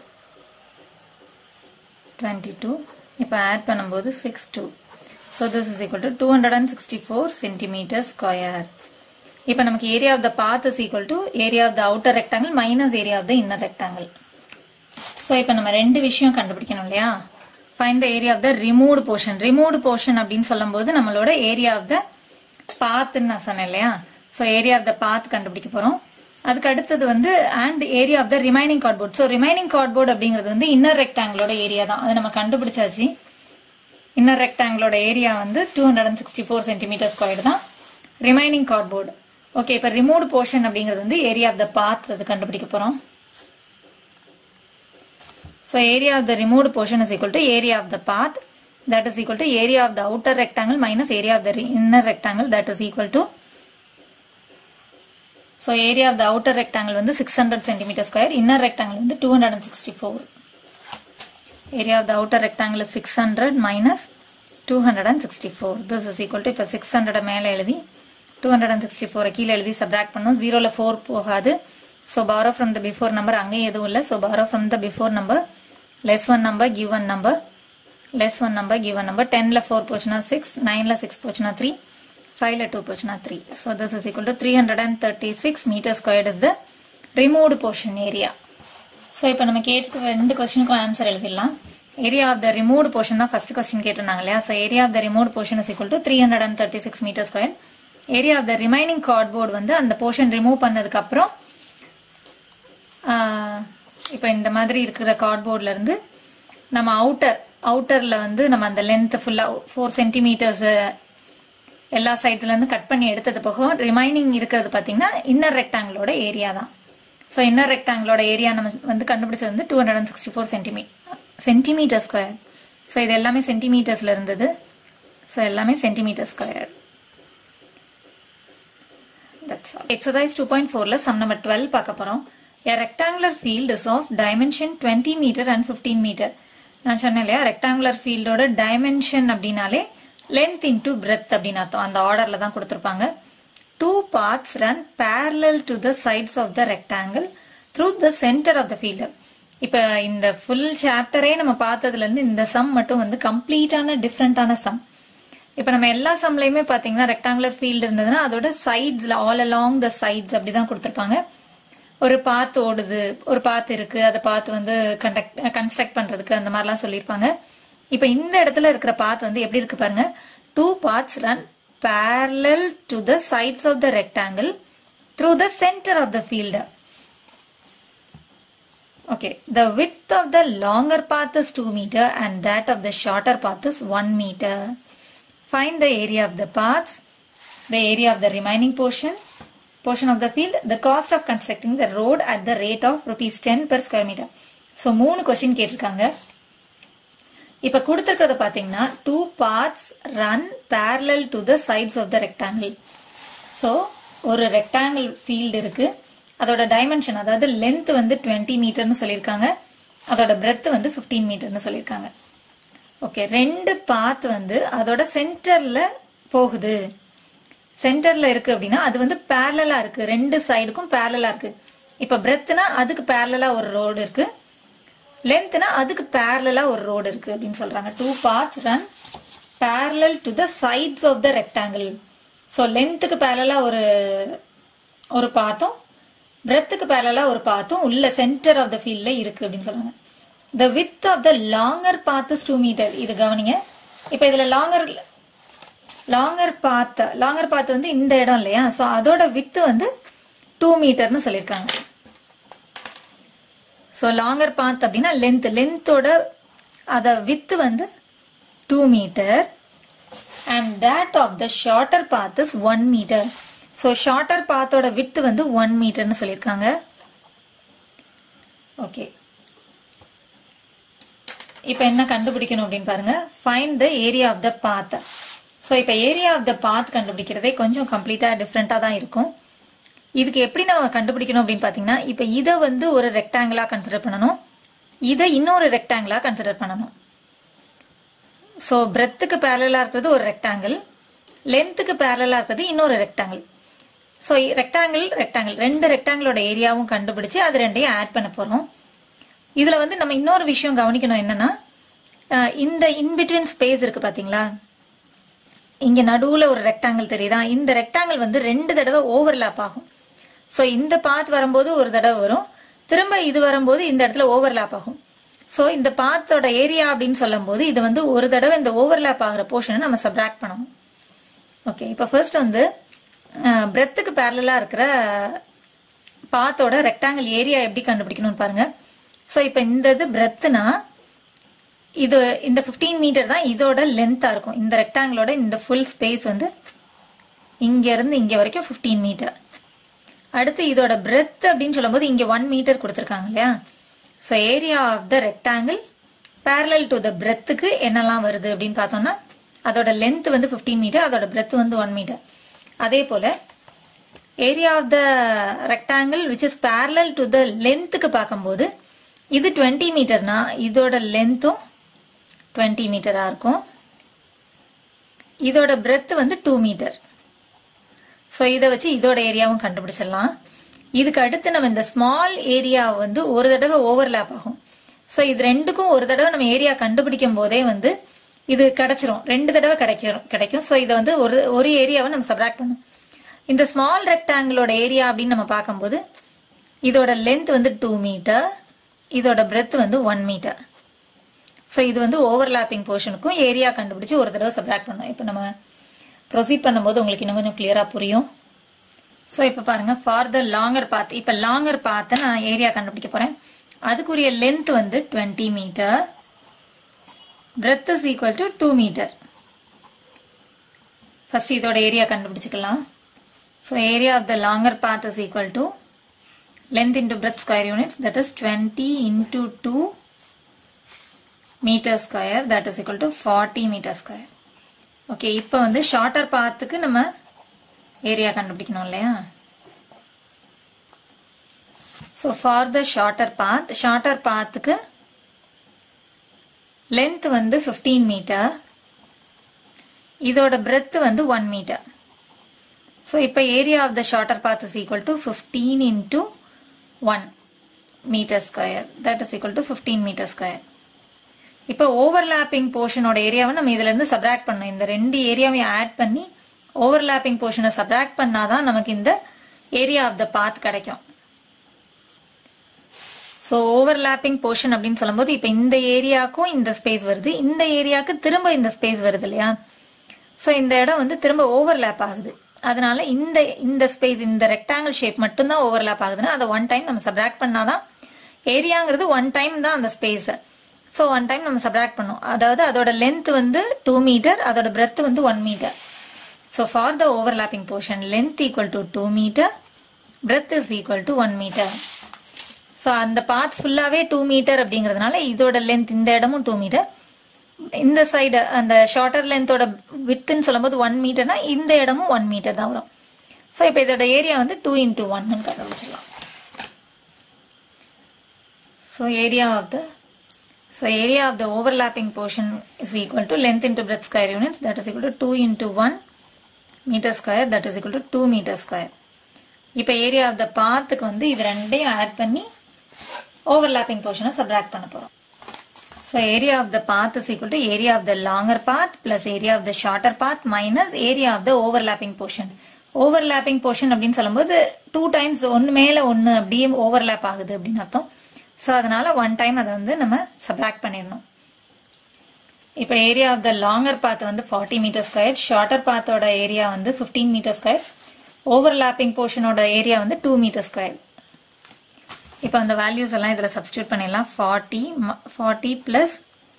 twenty two இப்போ add பண்ணும்போது six two so this is equal to two hundred and sixty four centimetre square இப்போ நமக்கு area of the path is equal to area of the outer rectangle minus area of the inner rectangle so இப்போ நம்ம ரெண்டு விஷயம் கண்டுபிடிக்கணும் இல்லையா find the area of the removed portion removed portion அப்படின்னு சொல்லும்போது நம்மளோட ஏரியா ஆஃப் த பாத்துன்னு நான் சொன்னேன் இல்லையா so area of the path கண்டுபிடிக்க போறோம் அதுக்கு அடுத்தது வந்து and area of the remaining cardboard so remaining cardboard அப்படிங்கிறது வந்து இன்னர் ரெக்டாங்கிளோட ஏரியா தான் அதை நம்ம கண்டுபிடிச்சாச்சு இன்னர் ரெக்டாங்கிளோட ஏரியா வந்து two hundred and sixty four centimetre square தான் ரிமைனிங் கார்ட்போர்டு ஓகே இப்போ ரிமூவ்டு போர்ஷன் அப்படிங்கிறது வந்து ஏரியா ஆஃப் த பாத் அது கண்டுபிடிக்க போறோம் So area of the removed portion is equal to area of the path that is equal to area of the outer rectangle minus area of the inner rectangle that is equal to so area of the outer rectangle வந்து 600 centimeter square inner rectangle வந்து 264 area of the outer rectangle is 600 minus 264 this is equal to இப்போ 600 மேல எழுதி 264 கீழே எழுதி subtract பண்ணும் 0ல 4 போகாது so borrow from the before number அங்கேயும் எதுவும் இல்லை so borrow from the before number less one number give one number less one number give one number 10ல 4 போச்சுனா 6 9ல 6 போச்சுனா 3 5ல 2 போச்சுனா 3 so this is equal to 336 meter squared is the removed portion area so இப்போ நம்ம கேட்டு ரெண்டு கொஸ்டினுக்கும் answer எழுதிடலாம் area of the removed portion தான் ஃபர்ஸ்ட் கொஸ்டின் கேட்டிருந்தாங்க இல்லையா so area of the removed portion is equal to three hundred and thirty six metre square area of the remaining cardboard வந்து அந்த போர்ஷன் ரிமூவ் பண்ணதுக்கு அப்புறம் இப்போ இந்த மாதிரி இருக்கிற கார்ட்போர்ட்ல இருந்து நம்ம அவுட்டர் அவுட்டர்ல வந்து நம்ம அந்த லென்த் ஃபுல்லா ஃபோர் சென்டிமீட்டர்ஸ் எல்லா சைட்ஸ்ல இருந்து கட் பண்ணி எடுத்தது போக ரிமைனிங் இருக்கிறது பாத்தீங்கன்னா இன்னர் ரெக்டாங்கிளோட ஏரியா தான் ஸோ இன்னர் ரெக்டாங்கிளோட ஏரியா நம்ம வந்து கண்டுபிடிச்சது வந்து two hundred and sixty four centi centimetre square so இது எல்லாமே சென்டிமீட்டர்ஸ்ல இருந்தது ஸோ எல்லாமே centimetre square exercise two point ஃபோர்ல சம் நம்பர் டுவெல் பார்க்க போறோம் A rectangular field is of dimension 20 meter and 15 meter. நான் சொன்னேன் இல்லையா ரெக்டாங்குலர் ஃபீல்டோட டைமென்ஷன் அப்படின்னாலே லென்த் இன்டூ பிரெத் அப்படின்னு அர்த்தம் அந்த ஆர்டர்ல தான் கொடுத்துருப்பாங்க two paths run parallel to the sides of the rectangle through the centre of the field இப்போ இந்த ஃபுல் சாப்டரே நம்ம பார்த்ததுல இருந்து இந்த சம் மட்டும் வந்து கம்ப்ளீட்டான டிஃப்ரெண்டான சம் இப்போ நம்ம எல்லா சம்லையுமே பார்த்தீங்கன்னா ரெக்டாங்குலர் ஃபீல்டு இருந்ததுன்னா அதோட சைட்ஸ்ல ஆல் அலாங் த சைட்ஸ் அப்படிதான் கொடுத்துருப்பாங்க ஒரு பாத்து ஓடுது ஒரு பாத்து இருக்கு அதை பார்த்து வந்து கண்டக்ட் கன்ஸ்ட்ரக்ட் பண்றதுக்கு அந்த மாதிரிலாம் சொல்லியிருப்பாங்க இப்போ இந்த இடத்துல இருக்கிற பாத் வந்து எப்படி இருக்கு பாருங்க two paths run parallel to the sides of the rectangle through the centre of the field Okay, the width of the longer path is 2 meter and that of the shorter path is 1 meter. Find the area of the path, the area of the remaining portion, portion of the field, the cost of constructing the road at the rate of rupees 10 per square meter. So, மூணு question கேட்டிருக்காங்க இப்ப கொடுத்துருக்கிறத பாத்தீங்கன்னா two paths run parallel to the sides of the rectangle so ஒரு rectangle field இருக்கு அதோட dimension அதாவது length வந்து டுவெண்ட்டி மீட்டர்னு சொல்லியிருக்காங்க அதோட பிரெத் வந்து 15 மீட்டர்னு சொல்லியிருக்காங்க ஓகே ரெண்டு பாத் வந்து அதோட சென்டர்ல போகுது சென்டர்ல இருக்கு அப்படின்னா அது வந்து பேரலா இருக்கு ரெண்டு சைடுக்கும் பேரலா இருக்கு இப்ப பிரெத்னா அதுக்கு பேரலா ஒரு ரோடு இருக்கு லென்த்னா அதுக்கு பேரலா ஒரு ரோடு இருக்கு அப்படின்னு சொல்றாங்க two paths run parallel to the sides of the rectangle so லென்த்துக்கு பேரலா ஒரு ஒரு பாத்தும் பிரெத்துக்கு பேரலா ஒரு பாத்தும் உள்ள சென்டர் ஆஃப் த ஃபீல்ட்ல இருக்கு அப்படின்னு சொல்றாங்க the width of the longer path is two metre இது கவனிங்க இப்ப இதுல longer longer path longer path வந்து இந்த இடம் இல்லையா ஸோ அதோட வித்து வந்து டூ மீட்டர்னு சொல்லியிருக்காங்க ஸோ லாங்கர் பாத் அப்படின்னா லென்த் லென்த்தோட அத வித்து வந்து two metre and that of the shorter path is one metre so shorter பாத்தோட வித்து வந்து ஒன் மீட்டர்னு சொல்லியிருக்காங்க ஓகே இப்போ என்ன கண்டுபிடிக்கணும் அப்படின்னு பாருங்க find the area of the path so இப்போ ஏரியா ஆஃப் த பாத் கண்டுபிடிக்கிறதே கொஞ்சம் கம்ப்ளீட்டாக டிஃப்ரெண்ட்டாக தான் இருக்கும் இதுக்கு எப்படி நம்ம கண்டுபிடிக்கணும் அப்படின்னு பார்த்தீங்கன்னா இப்போ இதை வந்து ஒரு ரெக்டாங்கிளாக கன்சிடர் பண்ணணும் இதை இன்னொரு ரெக்டாங்கிளாக கன்சிடர் பண்ணணும் ஸோ பிரெத்துக்கு பேரலாக இருக்கிறது ஒரு ரெக்டாங்கிள் லென்த்துக்கு பேரலாக இருக்கிறது இன்னொரு ரெக்டாங்கிள் ஸோ ரெக்டாங்கிள் ரெக்டாங்கிள் ரெண்டு ரெக்டாங்கிளோட ஏரியாவும் கண்டுபிடிச்சு அது ரெண்டையும் ஆட் பண்ண போகிறோம் இதில் வந்து நம்ம இன்னொரு விஷயம் கவனிக்கணும் என்னன்னா அஹ் இந்த இன்பிட்வீன் ஸ்பேஸ் இருக்கு பார்த்தீங்களா இங்க நடுவுல ஒரு ரெக்டாங்கிள் தெரியுதா இந்த ரெக்டாங்கிள் வந்து ரெண்டு தடவை ஓவர்லாப் ஆகும் ஸோ இந்த பாத் வரும்போது ஒரு தடவை வரும் திரும்ப இது வரும்போது இந்த இடத்துல ஓவர்லாப் ஆகும் ஸோ இந்த பாத்தோட ஏரியா அப்படின்னு சொல்லும்போது இது வந்து ஒரு தடவை இந்த ஓவர்லாப் ஆகிற போர்ஷனை நம்ம சப்ராக்ட் பண்ணணும் ஓகே இப்போ ஃபர்ஸ்ட் வந்து பிரெத்துக்கு பேரலாக இருக்கிற பாத்தோட ரெக்டாங்கிள் ஏரியா எப்படி கண்டுபிடிக்கணும்னு பாருங்க ஸோ இப்போ இந்த இது பிரெத்துனா இது இந்த 15 மீட்டர் தான் இதோட லென்த்தா இருக்கும் இந்த ரெக்டாங்கிளோட இந்த ஃபுல் ஸ்பேஸ் வந்து இங்க இருந்து இங்க வரைக்கும் 15 மீட்டர் அடுத்து இதோட பிரெத் அப்படின்னு சொல்லும்போது இங்க ஒன் மீட்டர் கொடுத்துருக்காங்க இல்லையா so area of the rectangle parallel to the பிரெத்துக்கு என்னெல்லாம் வருது அப்படின்னு பார்த்தோம்னா அதோட லென்த் வந்து 15 மீட்டர் அதோட பிரெத் வந்து ஒன் மீட்டர் அதே போல area of the rectangle which is parallel to the லென்த்துக்கு பார்க்கும்போது இது 20 மீட்டர்னா இதோட லென்த்தும் 20 மீட்டரா இருக்கும் இதோட பிரெத் வந்து டூ மீட்டர் ஸோ இதை வச்சு இதோட ஏரியாவும் கண்டுபிடிச்சிடலாம் இதுக்கு அடுத்து நம்ம இந்த ஸ்மால் ஏரியா வந்து ஒரு தடவை ஓவர்லேப் ஆகும் ஸோ இது ரெண்டுக்கும் ஒரு தடவை நம்ம ஏரியா கண்டுபிடிக்கும் போதே வந்து இது கிடைச்சிரும் ரெண்டு தடவை கிடைக்கும் கிடைக்கும் ஸோ இதை வந்து ஒரு ஒரு ஏரியாவை நம்ம சப்ராக்ட் பண்ணும் இந்த ஸ்மால் ரெக்டாங்கிளோட ஏரியா அப்படின்னு நம்ம பார்க்கும்போது இதோட லென்த் வந்து டூ மீட்டர் இதோட பிரெத் வந்து ஒன் மீட்டர் ஸோ இது வந்து ஓவர்லாப்பிங் போர்ஷனுக்கும் ஏரியா கண்டுபிடிச்சு ஒரு தடவை சப்ராக்ட் பண்ணோம் இப்போ நம்ம ப்ரொசீட் பண்ணும்போது உங்களுக்கு இன்னும் கொஞ்சம் கிளியரா புரியும் ஸோ இப்போ பாருங்க ஃபார் த லாங்கர் பாத் இப்போ லாங்கர் பாத்தை நான் ஏரியா கண்டுபிடிக்க போறேன் அதுக்குரிய லென்த் வந்து twenty metre breadth is equal to two metre first இதோட ஏரியா கண்டுபிடிச்சுக்கலாம் so area of the longer path is equal to length into breadth square units that is 20 into 2 meter square that is equal to 40 meter square okay இப்போ வந்து shorter பாத்துக்கு நம்ம area கண்டுபிடிக்கணும் இல்லையா so for the shorter path shorter பாத்துக்கு length வந்து 15 metre இதோட breadth வந்து ஒன் மீட்டர் ஸோ இப்போ area of the shorter path is equal to fifteen into one metre square that is equal to fifteen metre square இப்போ overlapping போர்ஷனோட ஏரியாவை நம்ம இதுல இருந்து சப்ராக்ட் பண்ணணும் இந்த ரெண்டு ஏரியாவையும் ஆட் பண்ணி ஓவர்லாப்பிங் போர்ஷனை சப்ராக்ட் பண்ணாதான் நமக்கு இந்த ஏரியா ஆஃப் த பாத் கிடைக்கும் ஸோ ஓவர்லாப்பிங் போர்ஷன் அப்படின்னு சொல்லும்போது இப்போ இந்த ஏரியாவுக்கும் இந்த ஸ்பேஸ் வருது இந்த ஏரியாவுக்கு திரும்ப இந்த ஸ்பேஸ் வருது இல்லையா ஸோ இந்த இடம் வந்து திரும்ப ஓவர்லேப் ஆகுது அதனால இந்த இந்த ஸ்பேஸ் இந்த ரெக்டாங்கிள் ஷேப் மட்டும்தான் ஓவர்லேப் ஆகுதுன்னா அதை ஒன் டைம் நம்ம சப்ராக்ட் பண்ணாதான் ஏரியாங்கிறது ஒன் டைம் தான் அந்த ஸ்பேஸ் ஸோ ஒன் டைம் நம்ம சப்ராக்ட் பண்ணோம் அதாவது அதோட லென்த் வந்து டூ மீட்டர் அதோட பிரெத் வந்து one metre so for the overlapping portion length equal to two metre breadth is equal to one metre so அந்த பாத் ஃபுல்லாகவே டூ மீட்டர் அப்படிங்கிறதுனால இதோட லென்த் இந்த இடமும் டூ மீட்டர் இந்த சைடு அந்த ஷார்ட்டர் லென்த்தோட வித்துன்னு சொல்லும்போது ஒன் மீட்டர்னா இந்த இடமும் ஒன் மீட்டர் தான் வரும் ஸோ இப்போ இதோட ஏரியா வந்து டூ இன்டூ ஒன்னு கண்டுபிடிச்சிடலாம் so area of the so area of the overlapping portion is equal to length into breadth square units that is equal to two into one metre square that is equal to two metre square இப்போ area of the பாத்துக்கு வந்து இது ரெண்டையும் add பண்ணி overlapping போர்ஷனை subtract பண்ண போகிறோம் So area of the path is equal to area of the longer path plus area of the shorter path minus area of the overlapping portion. overlapping portion அப்படின்னு சொல்லும்போது டூ டைம்ஸ் ஒன்று மேலே ஒன்று அப்படியே overlap ஆகுது அப்படின்னு அர்த்தம் ஸோ அதனால ஒன் டைம் அதை வந்து நம்ம சப்ராக்ட் பண்ணிடணும் இப்போ area of the longer path வந்து ஃபார்ட்டி மீட்டர் ஸ்கொயர் ஷார்ட்டர் பாத்தோட ஏரியா வந்து ஃபிஃப்டீன் மீட்டர் ஸ்கொயர் ஓவர்லாப்பிங் போர்ஷனோட ஏரியா வந்து டூ மீட்டர் ஸ்கொயர் இப்போ அந்த வேல்யூஸ் எல்லாம் இதில் சப்ஸ்டியூட் பண்ணிடலாம் forty forty plus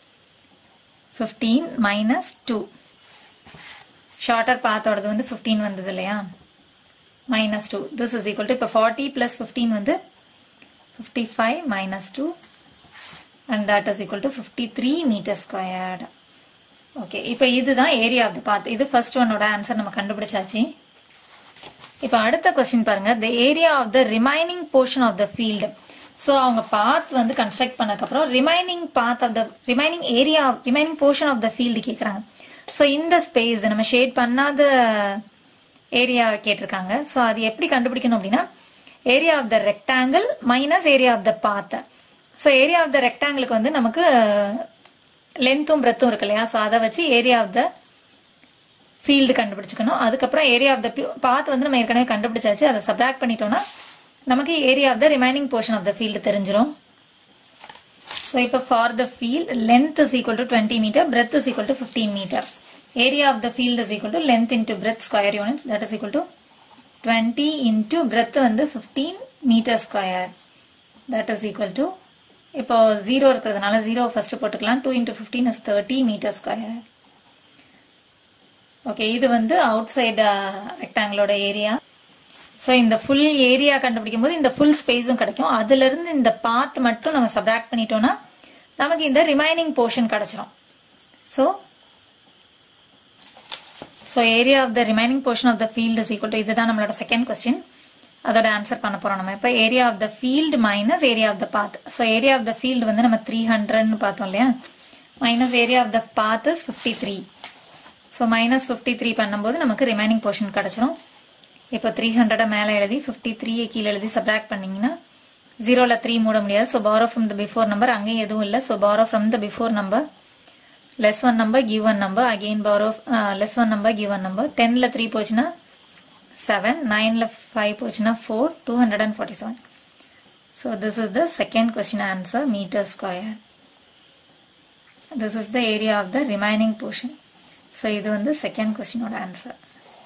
fifteen minus two shorter பாத்தோடது வந்து ஃபிஃப்டீன் வந்தது இல்லையா minus two this is equal to இப்போ ஃபார்ட்டி ப்ளஸ் ஃபிஃப்டீன் வந்து fifty five minus two and that is equal to fifty three metre squared okay இப்போ இதுதான் area of the பாத் இது first ஒன்னோட ஆன்சர் நம்ம கண்டுபிடிச்சாச்சு இப்போ அடுத்த கொஸ்டின் பாருங்க the area of the remaining portion of the field so அவங்க பாத் வந்து கன்ஸ்ட்ரக்ட் பண்ணதுக்கப்புறம் remaining path of the remaining area remaining portion of the field கேட்குறாங்க ஸோ இந்த ஸ்பேஸ் நம்ம ஷேட் பண்ணாத ஏரியா கேட்டிருக்காங்க ஸோ அது எப்படி கண்டுபிடிக்கணும் அப்படின்னா area of the rectangle minus area of the path so area of the ரெக்டாங்கிளுக்கு வந்து நமக்கு லென்த்தும் பிரெத்தும் இருக்கு இல்லையா ஸோ அதை வச்சு ஏரியா ஆஃப் த ஃபீல்டு கண்டுபிடிச்சிக்கணும் அதுக்கப்புறம் ஏரியா ஆஃப் த பாத் வந்து நம்ம ஏற்கனவே கண்டுபிடிச்சாச்சு அதை சப்ராக்ட் பண்ணிட்டோம்னா நமக்கு area of the remaining portion of the field தெரிஞ்சிரும் ஸோ இப்போ for the field length is equal to twenty metre breadth is equal to fifteen metre area of the field is equal to length into breadth square units that is equal to twenty into breadth வந்து fifteen metre square that is equal to இப்போ zero இருக்கிறதுனால zero first போட்டுக்கலாம் two into fifteen is thirty metre square okay இது வந்து outside ரெக்டாங்கிளோட area so இந்த full area கண்டுபிடிக்கும் போது இந்த ஃபுல் ஸ்பேஸும் கிடைக்கும் அதுல இருந்து இந்த பாத் மட்டும் நம்ம சப்ராக்ட் பண்ணிட்டோம்னா நமக்கு இந்த ரிமைனிங் போர்ஷன் கிடைச்சிரும் so so area of the remaining portion of the field is equal to இதுதான் நம்மளோட செகண்ட் கொஸ்டின் அதோட ஆன்சர் பண்ண போறோம் நம்ம இப்போ area of the field minus area of the path so area of the field வந்து நம்ம த்ரீ ஹண்ட்ரட்னு பார்த்தோம் இல்லையா minus area of the path is fifty three so minus fifty three பண்ணும்போது நமக்கு ரிமைனிங் போர்ஷன் கிடச்சிரும் இப்போ த்ரீ ஹண்ட்ரடை மேலே எழுதி ஃபிஃப்டி த்ரீயை கீழே எழுதி சப்ராக்ட் பண்ணீங்கன்னா ஜீரோவில் த்ரீ மூட முடியாது so borrow from the before number அங்கேயும் எதுவும் இல்லை so borrow from the before number less one number give one number again borrow less one number give one number டென்னில் த்ரீ போச்சுன்னா செவன் நைனில் ஃபைவ் போச்சுன்னா four two hundred and forty seven so this is the second question answer meter square this is the area of the remaining portion so இது வந்து second கொஸ்டினோட answer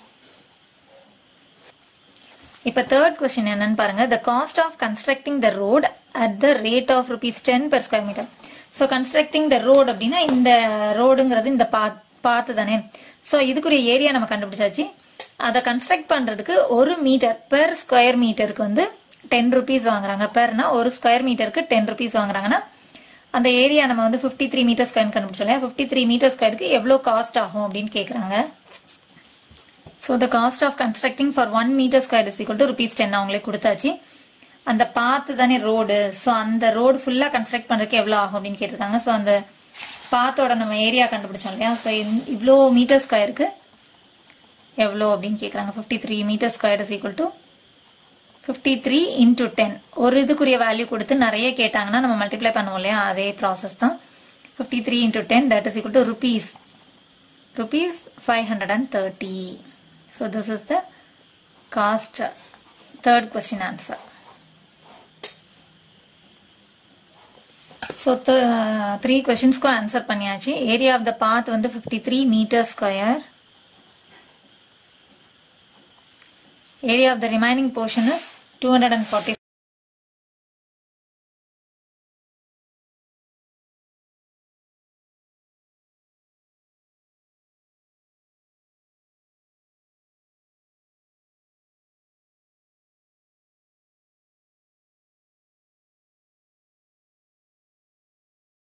இப்போ third question என்னன்னு பாருங்க the cost of constructing the road at the rate of rupees ten per square meter so constructing the road அப்படின்னா இந்த ரோடுங்கிறது இந்த பாத் பாத்து தானே ஸோ இதுக்குரிய ஏரியா நம்ம கண்டுபிடிச்சாச்சு அதை கன்ஸ்ட்ரக்ட் பண்றதுக்கு ஒரு மீட்டர் பெர் ஸ்கொயர் மீட்டருக்கு வந்து டென் ருபீஸ் வாங்குறாங்க பெர்னா ஒரு ஸ்கொயர் மீட்டருக்கு டென் ருபீஸ் வாங்குறாங்கன்னா அந்த ஏரியா நம்ம வந்து ஃபிஃப்டி த்ரீ மீட்டர் ஸ்கொயர் கண்டுபிடிச்சோம் இல்லையா ஃபிஃப்டி த்ரீ மீட்டர் ஸ்கொயருக்கு எவ்வளோ காஸ்ட் ஆகும் அப்படின்னு கேட்குறாங்க so the cost of constructing for one metre square is equal to rupees ten அவங்களே கொடுத்தாச்சு அந்த பாத்து தானே ரோடு ஸோ அந்த ரோடு ஃபுல்லாக கன்ஸ்ட்ரக்ட் பண்ணுறதுக்கு எவ்வளோ ஆகும் அப்படின்னு கேட்டிருக்காங்க ஸோ அந்த பாத்தோட நம்ம ஏரியா கண்டுபிடிச்சோம் இல்லையா ஸோ இவ்வளோ மீட்டர் ஸ்கொயருக்கு எவ்வளோ அப்படின்னு கேட்குறாங்க fifty three meter square is equal to fifty three into ten ஒரு இதுக்குரிய வேல்யூ கொடுத்து நிறைய கேட்டாங்கன்னா நம்ம மல்டிப்ளை பண்ணுவோம் இல்லையா அதே ப்ராசஸ் தான் fifty three into ten that is equal to rupees rupees five hundred and thirty so this is the cost third question answer so three கொஸ்டின்ஸ்க்கும் ஆன்சர் பண்ணியாச்சு ஏரியா ஆஃப் த பாத் வந்து fifty three meter square area of the remaining portion two hundred and forty